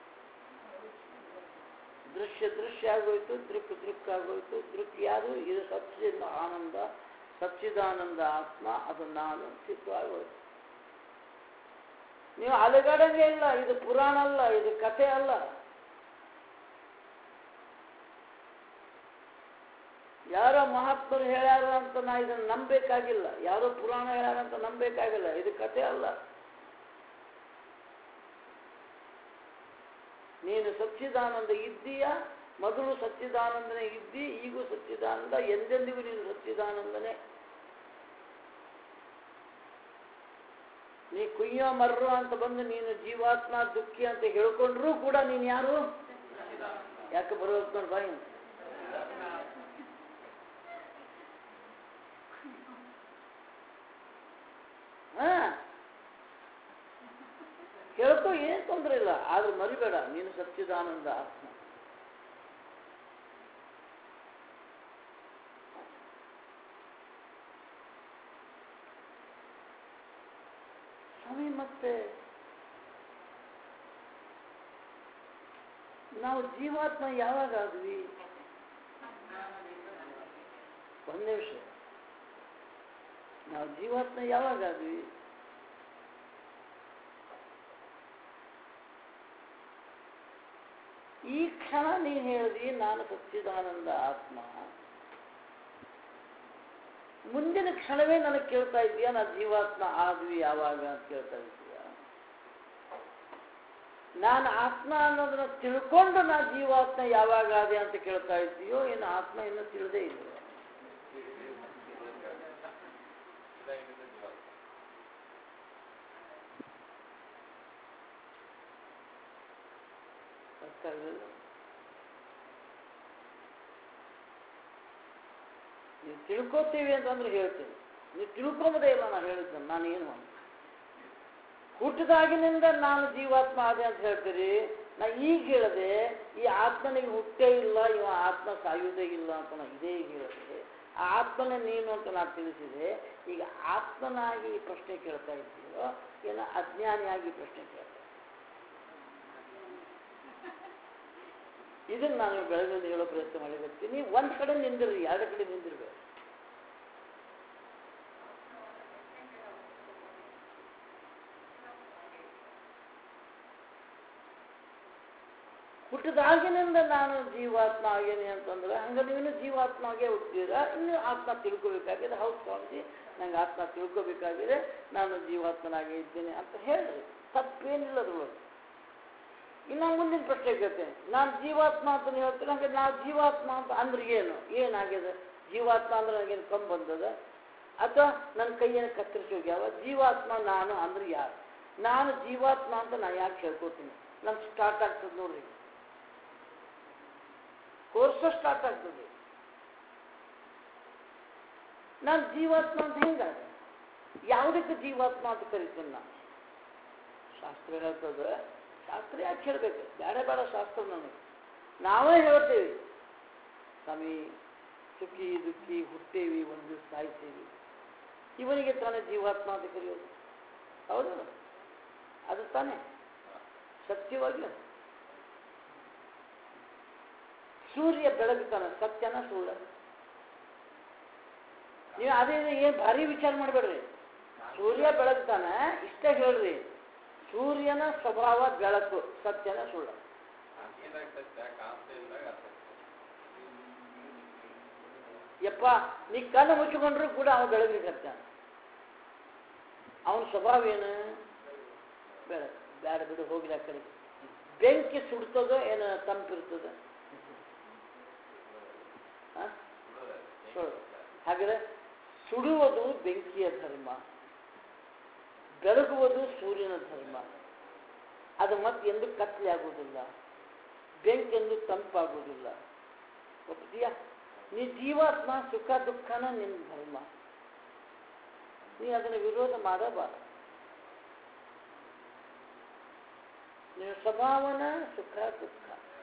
ದೃಶ್ಯ ದೃಶ್ಯ ಆಗೋಯ್ತು ದೃಕ್ ದೃಕ್ ಆಗೋಯ್ತು ದೃಕ್ ಯಾರು ಇದು ಸಚ್ಚಿದ ಆನಂದ ಸಚ್ಚಿದಾನಂದ ಆತ್ಮ ಅದು ನಾನು ಸಿದ್ಧವಾಗೋಯ್ತು ನೀವು ಅಲಗಡಂಗೆ ಇಲ್ಲ ಇದು ಪುರಾಣ ಅಲ್ಲ ಇದು ಕಥೆ ಅಲ್ಲ ಯಾರೋ ಮಹಾತ್ಮರು ಹೇಳ್ಯಾರ ಅಂತ ನಾ ಇದನ್ನು ನಂಬೇಕಾಗಿಲ್ಲ ಯಾರೋ ಪುರಾಣ ಹೇಳ್ಯಾರ ಅಂತ ನಂಬೇಕಾಗಿಲ್ಲ ಇದು ಕಥೆ ಅಲ್ಲ ನೀನು ಸಚ್ಚಿದಾನಂದ ಇದ್ದೀಯಾ ಮೊದಲು ಸಚ್ಚಿದಾನಂದನೇ ಇದ್ದಿ ಈಗೂ ಸಚ್ಚಿದಾನಂದ ಎಂದೆಂದಿಗೂ ನೀನು ಸಚ್ಚಿದಾನಂದನೇ ನೀ ಕುಯ್ಯೋ ಮರ್ರೋ ಅಂತ ಬಂದು ನೀನು ಜೀವಾತ್ಮ ದುಃಖಿ ಅಂತ ಹೇಳ್ಕೊಂಡ್ರೂ ಕೂಡ ನೀನು ಯಾರು ಯಾಕೆ ಬರೋದು ನೋಡಿ ಬಾಯಿ ಅಂತ ಹಾ ಹೇಳ್ಕೊ ಏನ್ ತೊಂದರೆ ಇಲ್ಲ ಆದ್ರೆ ಮರಿಬೇಡ ನೀನು ಸಚ್ಚಿದಾನಂದ ಆತ್ಮ ಸ್ವಾಮಿ ಮತ್ತೆ ನಾವು ಜೀವಾತ್ಮ ಯಾವಾಗ ಆದ್ವಿ ಒಂದ್ ನಿಮಿಷ ನಾವು ಜೀವಾತ್ಮ ಯಾವಾಗ ಆದ್ವಿ ಈ ಕ್ಷಣ ನೀನು ಹೇಳಿದಿ ನಾನು ಸಚ್ಚಿದಾನಂದ ಆತ್ಮ ಮುಂದಿನ ಕ್ಷಣವೇ ನನಗೆ ಕೇಳ್ತಾ ಇದೀಯಾ ನಾ ಜೀವಾತ್ಮ ಆದ್ವಿ ಯಾವಾಗ ಅಂತ ಕೇಳ್ತಾ ಇದೀಯಾ ನಾನು ಆತ್ಮ ಅನ್ನೋದನ್ನ ತಿಳ್ಕೊಂಡು ನಾ ಜೀವಾತ್ಮ ಯಾವಾಗ ಆದೆ ಅಂತ ಕೇಳ್ತಾ ಇದ್ದೀಯೋ ಏನು ಆತ್ಮ ಇನ್ನೂ ತಿಳಿದೇ ಇಲ್ಲ ಅರ್ಥ ಆಗಲಿಲ್ಲ ನೀವು ತಿಳ್ಕೊತೀವಿ ಅಂತಂದ್ರೆ ಹೇಳ್ತೀನಿ ನೀವು ತಿಳ್ಕೊಂಬದೇ ಇಲ್ಲ ನಾನು ಹೇಳಿದ್ದೇನೆ ನಾನು ಏನು ಅಂತ ಹುಟ್ಟಿದಾಗಿನಿಂದ ನಾನು ಜೀವಾತ್ಮ ಆದೆ ಅಂತ ಹೇಳ್ತೀರಿ ನಾ ಈಗ ಹೇಳಿದೆ ಈ ಆತ್ಮನಿಗೆ ಹುಟ್ಟೇ ಇಲ್ಲ ಇವ ಆತ್ಮ ಸಾಯುವುದೇ ಇಲ್ಲ ಅಂತ ನಾ ಇದೇ ಈಗ ಹೇಳಿದೆ ಆ ಆತ್ಮನೇ ನೀನು ಅಂತ ನಾನು ತಿಳಿಸಿದೆ ಈಗ ಆತ್ಮನಾಗಿ ಈ ಪ್ರಶ್ನೆ ಕೇಳ್ತಾ ಇದ್ದೀರೋ ಏನೋ ಅಜ್ಞಾನಿಯಾಗಿ ಪ್ರಶ್ನೆ ಕೇಳ್ತಾ ಇದನ್ನು ನಾನು ಬೆಳಗ್ಗೆ ಹೇಳೋ ಪ್ರಯತ್ನ ಮಾಡಿರ್ತೀನಿ ಒಂದು ಕಡೆ ನಿಂದಿರ್ರಿ ಎರಡು ಕಡೆ ನಿಂದಿರ್ಬೇಕು ಹುಟ್ಟಿದಾಗಿನಿಂದ ನಾನು ಜೀವಾತ್ಮ ಆಗೇನೆ ಅಂತಂದ್ರೆ ಹಂಗ ನೀವು ಜೀವಾತ್ಮ ಆಗೇ ಹುಟ್ಟಿದ್ದೀರಾ ಇನ್ನು ಆತ್ಮ ತಿಳ್ಕೊಬೇಕಾಗಿದೆ ಹೌದು ಸ್ವಾಮೀಜಿ ನಂಗೆ ಆತ್ಮ ತಿಳ್ಕೊಬೇಕಾಗಿದೆ ನಾನು ಜೀವಾತ್ಮನಾಗೇ ಇದ್ದೇನೆ ಅಂತ ಹೇಳ್ರಿ ತಪ್ಪೇನಿಲ್ಲ ಅದ್ರೊಳಗೆ ಇನ್ನು ಮುಂದಿನ ಪ್ರಶ್ನೆ ಕೇಳ್ತೇನೆ ನಾನು ಜೀವಾತ್ಮ ಅಂತ ನೀವು ಹೇಳ್ತೀನಿ ಹಂಗೆ ನಾವು ಜೀವಾತ್ಮ ಅಂತ ಅಂದ್ರೆ ಏನು ಏನಾಗಿದೆ ಜೀವಾತ್ಮ ಅಂದ್ರೆ ನನಗೇನು ಕಂಬ ಬಂದದ ಅಥವಾ ನನ್ನ ಕೈಯನ್ನು ಕತ್ತರಿಸಿ ಹೋಗ್ಯಾವ ಜೀವಾತ್ಮ ನಾನು ಅಂದ್ರೆ ಯಾರು ನಾನು ಜೀವಾತ್ಮ ಅಂತ ನಾನು ಯಾಕೆ ಹೇಳ್ಕೊತೀನಿ ನಮ್ಗೆ ಸ್ಟಾರ್ಟ್ ಆಗ್ತದೆ ನೋಡ್ರಿ ಕೋರ್ಸ ಸ್ಟಾರ್ಟ್ ಆಗ್ತದೆ ನಾನು ಜೀವಾತ್ಮ ಅಂತ ಹೆಂಗಾಗ ಯಾವುದಕ್ಕೆ ಜೀವಾತ್ಮ ಅಂತ ಕರಿತೀನಿ ನಾನು ಶಾಸ್ತ್ರ ಹೇಳ್ತದೆ ಶಾಸ್ತ್ರ ಯಾಕೆ ಹೇಳಬೇಕು ಬೇಡ ಬೇಡ ಶಾಸ್ತ್ರ ನನಗೆ ನಾವೇ ಹೇಳ್ತೇವೆ ಸ್ವಾಮಿ ಸುಖಿ ದುಃಖಿ ಹುಟ್ಟೇವಿ ಒಂದು ದಿವಸ ಸಾಯ್ತೇವಿ ಇವನಿಗೆ ತಾನೇ ಜೀವಾತ್ಮ ಅಂತ ಕರೆಯೋದು ಹೌದಲ್ಲ ಅದು ತಾನೇ ಸತ್ಯವಾಗಿ ಸೂರ್ಯ ಬೆಳಗುತ್ತಾನೆ ಸತ್ಯನ ಸುಳ್ಳ ನೀವು ಅದೇ ಏನು ಭಾರಿ ವಿಚಾರ ಮಾಡಬೇಡ್ರಿ ಸೂರ್ಯ ಬೆಳಗ್ತಾನೆ ಇಷ್ಟೇ ಹೇಳ್ರಿ ಸೂರ್ಯನ ಸ್ವಭಾವ ಬೆಳಕು ಸತ್ಯನ ಸುಳ್ಳು ಯಪ್ಪ ನೀ ಕಣ್ಣು ಮುಚ್ಚಿಕೊಂಡ್ರು ಕೂಡ ಅವನು ಬೆಳಗ್ಲಿಕ್ಕೆ ಹತ್ತಾನ ಅವನ ಸ್ವಭಾವ ಏನು ಬೆಳಕು ಬೇಡ ಬಿಡು ಹೋಗಿಲ್ಲ ಆ ಕಡೆ ಬೆಂಕಿ ಸುಡ್ತದೋ ಏನು ತಂಪಿರ್ತದ ಸುಡು ಹಾಗಾದ್ರೆ ಸುಡುವುದು ಬೆಂಕಿಯ ಧರ್ಮ ಬೆಳಗುವುದು ಸೂರ್ಯನ ಧರ್ಮ ಅದು ಮತ್ತೆ ಎಂದು ಕತ್ಲೆ ಆಗುವುದಿಲ್ಲ ಬೆಂಕಿ ಎಂದು ತಂಪಾಗುವುದಿಲ್ಲ ಒಪ್ತೀಯಾ ನೀ ಜೀವಾತ್ಮ ಸುಖ ದುಃಖನ ನಿನ್ನ ಧರ್ಮ ನೀ ಅದನ್ನು ವಿರೋಧ ಮಾಡಬಾರದು ನಿನ್ನ ಸ್ವಭಾವನ ಸುಖ ದುಃಖ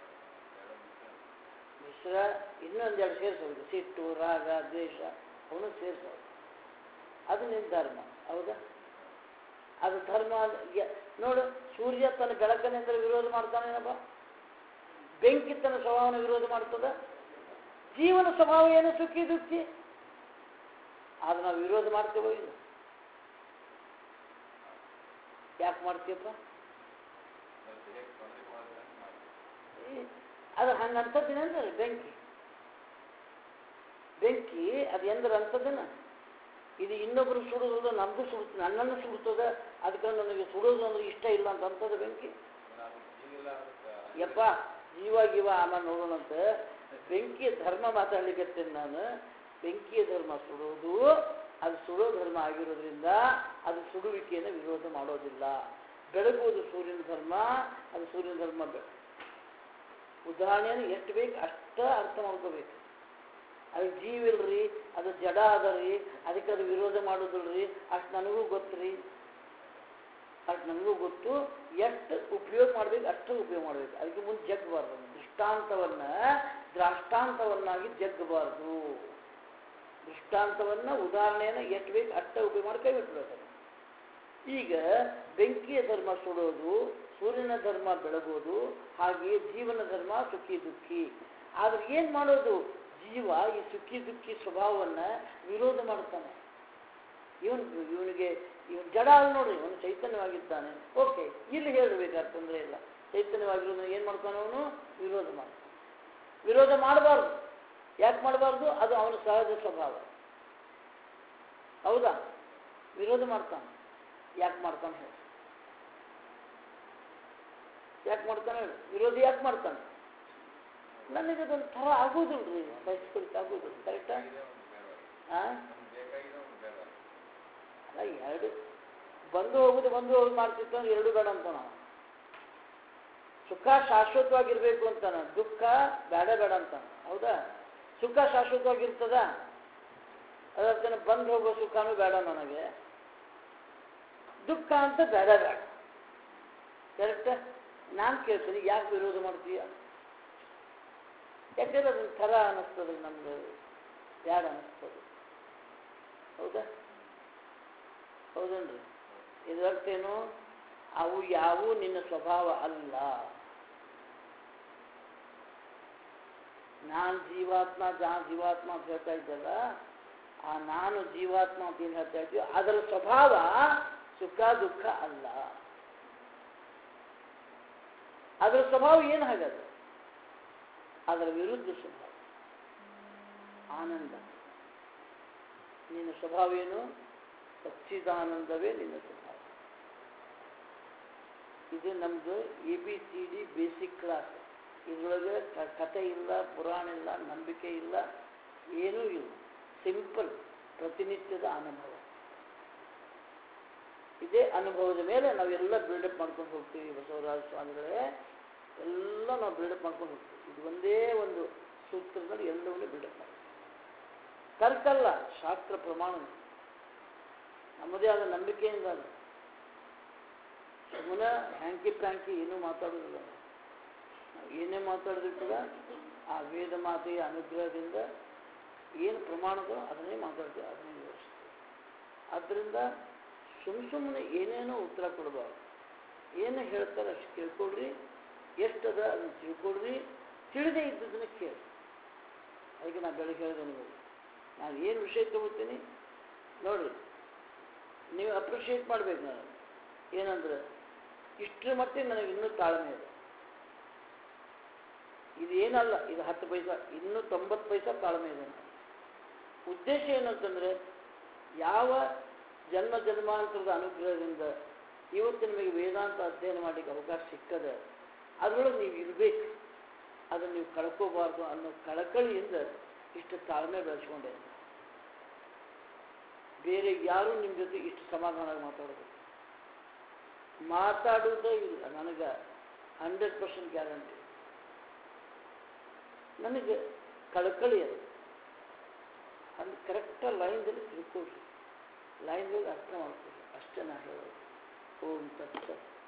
ಮಿಶ್ರ ಇನ್ನೊಂದೆರಡು ಸೇರಿಸೋದು ಸಿಟ್ಟು ರಾಗ ದ್ವೇಷ ಅವನು ಸೇರಿಸೋದು ಅದು ನಿನ್ನ ಧರ್ಮ ಹೌದಾ ಅದು ಧರ್ಮ ಯ- ನೋಡು ಸೂರ್ಯ ತನ್ನ ಬೆಳಕನಿಂದ ವಿರೋಧ ಮಾಡ್ತಾನೇನಪ್ಪ ಬೆಂಕಿ ತನ್ನ ಸ್ವಭಾವನ ವಿರೋಧ ಮಾಡ್ತದ ಜೀವನ ಸ್ವಭಾವ ಏನು ಸುಖಿ ದುಃಖಿ ಅದು ನಾವು ವಿರೋಧ ಮಾಡ್ತೇವೋ ಇಲ್ಲ ಯಾಕೆ ಮಾಡ್ತೀಯಪ್ಪ ಈ ಅದು ಹಂಗೆ ಅಂಥದ್ದೇನಂದ್ರೆ ಬೆಂಕಿ ಬೆಂಕಿ ಅದು ಎಂದ್ರೆ ಅಂಥದ್ದೇನ ಇದು ಇನ್ನೊಬ್ಬರು ಸುಡೋದು ನಮ್ದು ಸುಡುತ್ತೆ ನನ್ನನ್ನು ಸುಡ್ತದ ಅದಕ್ಕೆ ನನಗೆ ಸುಡೋದು ಅಂದ್ರೆ ಇಷ್ಟ ಇಲ್ಲ ಅಂತ ಅಂತದ ಬೆಂಕಿ ಯಪ್ಪ ಜೀವ ಗೀವ ಆಮೇಲೆ ನೋಡೋಣಂತ ಬೆಂಕಿಯ ಧರ್ಮ ಮಾತಾಡ್ಲಿಕ್ಕೆ ನಾನು ಬೆಂಕಿಯ ಧರ್ಮ ಸುಡೋದು ಅದು ಸುಡೋ ಧರ್ಮ ಆಗಿರೋದ್ರಿಂದ ಅದು ಸುಡುವಿಕೆಯನ್ನು ವಿರೋಧ ಮಾಡೋದಿಲ್ಲ ಬೆಳಗುವುದು ಸೂರ್ಯನ ಧರ್ಮ ಅದು ಸೂರ್ಯನ ಧರ್ಮ ಬೆ- ಉದಾಹರಣೆಯನ್ನು ಎಷ್ಟು ಬೇಕು ಅಷ್ಟ ಅರ್ಥ ಮಾಡ್ಕೋಬೇಕು ಅದು ಜೀವ ಇಲ್ರಿ ಅದು ಜಡ ಅದ ರೀ ಅದಕ್ಕೆ ಅದು ವಿರೋಧ ಮಾಡೋದಿಲ್ರಿ ಅಷ್ಟು ನನಗೂ ಗೊತ್ತು ರೀ ಅಷ್ಟು ನನಗೂ ಗೊತ್ತು ಎಷ್ಟು ಉಪಯೋಗ ಮಾಡ್ಬೇಕು ಅಷ್ಟು ಉಪಯೋಗ ಮಾಡ್ಬೇಕು ಅದಕ್ಕೆ ಮುಂದೆ ಜಗ್ಬಾರ್ದು ದೃಷ್ಟಾಂತವನ್ನ ದ್ರಾಷ್ಟಾಂತವನ್ನಾಗಿ ಜಗ್ಗಬಾರ್ದು ದೃಷ್ಟಾಂತವನ್ನ ಉದಾಹರಣೆಯನ್ನ ಎಷ್ಟು ಬೇಕು ಅಷ್ಟ ಉಪಯೋಗ ಮಾಡಿ ಕೈ ಬಿಟ್ಬಿಡ್ತಾರೆ ಈಗ ಬೆಂಕಿಯ ಧರ್ಮ ಸುಡೋದು ಸೂರ್ಯನ ಧರ್ಮ ಬೆಳಗೋದು ಹಾಗೆಯೇ ಜೀವನ ಧರ್ಮ ಸುಖಿ ದುಃಖಿ ಆದ್ರೆ ಏನು ಮಾಡೋದು ಜೀವ ಈ ಸುಖಿ ದುಃಖಿ ಸ್ವಭಾವವನ್ನ ವಿರೋಧ ಮಾಡ್ತಾನೆ ಇವನ್ ಇವನಿಗೆ ಇವನು ಜಡ ಅಲ್ಲ ನೋಡ್ರಿ ಇವನು ಚೈತನ್ಯವಾಗಿದ್ದಾನೆ ಓಕೆ ಇಲ್ಲಿ ಹೇಳಬೇಕಾದ ತೊಂದರೆ ಇಲ್ಲ ಚೈತನ್ಯವಾಗಿರೋದನ್ನ ಏನು ಮಾಡ್ತಾನೆ ಅವನು ವಿರೋಧ ಮಾಡ್ತಾನೆ ವಿರೋಧ ಮಾಡಬಾರ್ದು ಯಾಕೆ ಮಾಡಬಾರ್ದು ಅದು ಅವನ ಸಹಜ ಸ್ವಭಾವ ಹೌದಾ ವಿರೋಧ ಮಾಡ್ತಾನೆ ಯಾಕೆ ಮಾಡ್ತಾನೆ ಹೇಳಿ ಯಾಕೆ ಮಾಡ್ತಾನೆ ಹೇಳಿ ವಿರೋಧ ಯಾಕೆ ಮಾಡ್ತಾನೆ ನನಗೆ ಅದೊಂದು ಥರ ಆಗೋದಿಲ್ರಿ ಸಹಿಸ್ಕೊಳಿಕ್ಕೆ ಆಗೋದಿಲ್ಲ ಕರೆಕ್ಟಾ ಹಾಂ ಅಲ್ಲ ಎರಡು ಬಂದು ಹೋಗುದು ಬಂದು ಹೋಗುದು ಮಾಡ್ತಿತ್ತು ಅಂದ್ರೆ ಎರಡು ಬೇಡ ಅಂತ ನಾವು ಸುಖ ಶಾಶ್ವತವಾಗಿರ್ಬೇಕು ಅಂತಾನ ದುಃಖ ಬೇಡ ಬೇಡ ಅಂತಾನ ಹೌದಾ ಸುಖ ಶಾಶ್ವತವಾಗಿರ್ತದ ಅದಕ್ಕೆ ಬಂದು ಹೋಗೋ ಸುಖನೂ ಬೇಡ ನನಗೆ ದುಃಖ ಅಂತ ಬೇಡ ಬೇಡ ಕರೆಕ್ಟ್ ನಾನು ಕೇಳ್ತೀನಿ ಯಾಕೆ ವಿರೋಧ ಮಾಡ್ತೀಯ ಯಾಕಂದ್ರೆ ಅದೊಂದು ಥರ ಅನ್ನಿಸ್ತದೆ ನಮ್ಗೆ ಬ್ಯಾಡ ಅನ್ನಿಸ್ತದೆ ಹೌದಾ ಹೌದನ್ರಿ ಇದರ್ಥೇನು ಅವು ಯಾವೂ ನಿನ್ನ ಸ್ವಭಾವ ಅಲ್ಲ ನಾನು ಜೀವಾತ್ಮ ಜಾ ಜೀವಾತ್ಮ ಅಂತ ಹೇಳ್ತಾ ಇದ್ದಲ್ಲ ಆ ನಾನು ಜೀವಾತ್ಮ ಅಂತ ಏನು ಹೇಳ್ತಾ ಇದ್ದೀವಿ ಅದರ ಸ್ವಭಾವ ಸುಖ ದುಃಖ ಅಲ್ಲ ಅದರ ಸ್ವಭಾವ ಏನು ಹಾಗಾದ್ರೆ ಅದರ ವಿರುದ್ಧ ಸ್ವಭಾವ ಆನಂದ ನಿನ್ನ ಸ್ವಭಾವ ಏನು ಸಚ್ಚಿದಾನಂದವೇ ನಿನ್ನ ಸ್ವಭಾವ ಇದು ನಮ್ಮದು A B C D basic class ಇದರೊಳಗೆ ಕ- ಕಥೆ ಇಲ್ಲ ಪುರಾಣ ಇಲ್ಲ ನಂಬಿಕೆ ಇಲ್ಲ ಏನೂ ಇಲ್ಲ ಸಿಂಪಲ್ ಪ್ರತಿನಿತ್ಯದ ಅನುಭವ ಇದೇ ಅನುಭವದ ಮೇಲೆ ನಾವೆಲ್ಲ ಬಿಲ್ಡಪ್ ಮಾಡ್ಕೊಂಡು ಹೋಗ್ತೀವಿ ಬಸವರಾಜ ಸ್ವಾಮಿಗಳೇ ಎಲ್ಲ ನಾವು ಬಿಲ್ಡಪ್ ಮಾಡ್ಕೊಂಡು ಹೋಗ್ತೀವಿ ಇದು ಒಂದೇ ಒಂದು ಸೂತ್ರದಲ್ಲಿ ಎಲ್ಲವನ್ನೂ ಬಿಲ್ಡಪ್ ಮಾಡ್ತೀವಿ ತರ್ಕಲ್ಲ ಶಾಸ್ತ್ರ ಪ್ರಮಾಣ ನಮ್ಮದೇ ಆದ ನಂಬಿಕೆಯಿಂದ ಅಲ್ಲ ಸುಮ್ಮನೆ ಹ್ಯಾಂಕಿ ಪ್ಯಾಂಕಿ ಏನೂ ಮಾತಾಡೋದಿಲ್ಲ ನಾವು. ನಾವು ಏನೇ ಮಾತಾಡಿದ್ರು ಕೂಡ ಆ ವೇದ ಮಾತೆಯ ಅನುಗ್ರಹದಿಂದ ಏನು ಪ್ರಮಾಣದೋ ಅದನ್ನೇ ಮಾತಾಡ್ತೀವಿ ಅದನ್ನೇ ವಿವರಿಸ್ತೀವಿ ಆದ್ದರಿಂದ ಸುಮ್ಮ ಸುಮ್ಮನೆ ಏನೇನೋ ಉತ್ತರ ಕೊಡಬಾರ್ದು ಏನು ಹೇಳ್ತಾರೆ ಅಷ್ಟು ಕೇಳ್ಕೊಡ್ರಿ ಎಷ್ಟದ ಅದನ್ನು ತಿಳ್ಕೊಡ್ರಿ ತಿಳಿದೇ ಇದ್ದದನ್ನು ಕೇಳಿ ಅದಕ್ಕೆ ನಾನು ಬೆಳಗ್ಗೆ ಹೇಳಿದೆ ನಿಮಗೆ ನಾನು ಏನು ವಿಷಯ ತಗೋತೀನಿ ನೋಡಿರಿ ನೀವು ಅಪ್ರಿಷಿಯೇಟ್ ಮಾಡ್ಬೇಕು ನಾನು ಏನಂದ್ರೆ ಇಷ್ಟರ ಮಟ್ಟಿಗೆ ನನಗೆ ಇನ್ನೂ ತಾಳ್ಮೆ ಇದೆ ಇದು ಏನಲ್ಲ ಇದು ಹತ್ತು ಪೈಸಾ ಇನ್ನೂ ತೊಂಬತ್ತು ಪೈಸಾ ತಾಳ್ಮೆ ಇದೆ ನನಗೆ ಉದ್ದೇಶ ಏನಂತಂದರೆ ಯಾವ ಜನ್ಮ ಜನ್ಮಾಂತರದ ಅನುಗ್ರಹದಿಂದ ಇವತ್ತು ನಿಮಗೆ ವೇದಾಂತ ಅಧ್ಯಯನ ಮಾಡಲಿಕ್ಕೆ ಅವಕಾಶ ಸಿಕ್ಕದೆ ಅದರೊಳಗೆ ನೀವು ಇರಬೇಕು ಅದನ್ನು ನೀವು ಕಳ್ಕೋಬಾರ್ದು ಅನ್ನೋ ಕಳಕಳಿಯಿಂದ ಇಷ್ಟು ತಾಳ್ಮೆ ಬೆಳೆಸ್ಕೊಂಡೆ ಬೇರೆ ಯಾರೂ ನಿಮ್ಮ ಜೊತೆ ಇಷ್ಟು ಸಮಾಧಾನವಾಗಿ ಮಾತಾಡೋದು ಮಾತಾಡುವುದೇ ಇಲ್ಲ ನನಗೆ ಹಂಡ್ರೆಡ್ ಪರ್ಸೆಂಟ್ ಗ್ಯಾರಂಟಿ ನನಗೆ ಕಳಕಳಿ ಅದು ಅದು ಕರೆಕ್ಟಾಗಿ ಲೈನ್ದಲ್ಲಿ ತಿಳ್ಕೊಳ್ರಿ ಲೈನ್ದಲ್ಲಿ ಅರ್ಥ ಮಾಡ್ಕೊಳ್ರಿ ಅಷ್ಟೇ ನಾ ಹೇಳೋದು ಓಂ ತತ್ಸ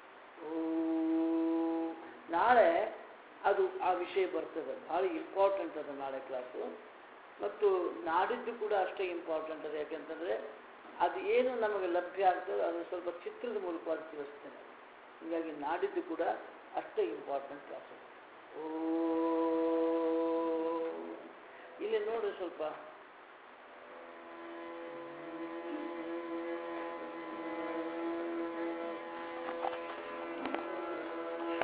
ಓಂ ನಾಳೆ ಅದು ಆ ವಿಷಯ ಬರ್ತದೆ ಭಾಳ ಇಂಪಾರ್ಟೆಂಟ್ ಅದು ನಾಳೆ ಕ್ಲಾಸು ಮತ್ತು ನಾಡಿದ್ದು ಕೂಡ ಅಷ್ಟೇ ಇಂಪಾರ್ಟೆಂಟ್ ಅದು ಯಾಕೆಂತಂದರೆ ಅದು ಏನು ನಮಗೆ ಲಭ್ಯ ಆಗ್ತದೆ ಅದು ಸ್ವಲ್ಪ ಚಿತ್ರದ ಮೂಲಕವಾಗಿ ತಿಳಿಸ್ತೇನೆ ಹೀಗಾಗಿ ನಾಡಿದ್ದು ಕೂಡ ಅಷ್ಟೇ ಇಂಪಾರ್ಟೆಂಟ್ ಕ್ಲಾಸ್ ಓ ಇಲ್ಲಿ ನೋಡ್ರಿ ಸ್ವಲ್ಪ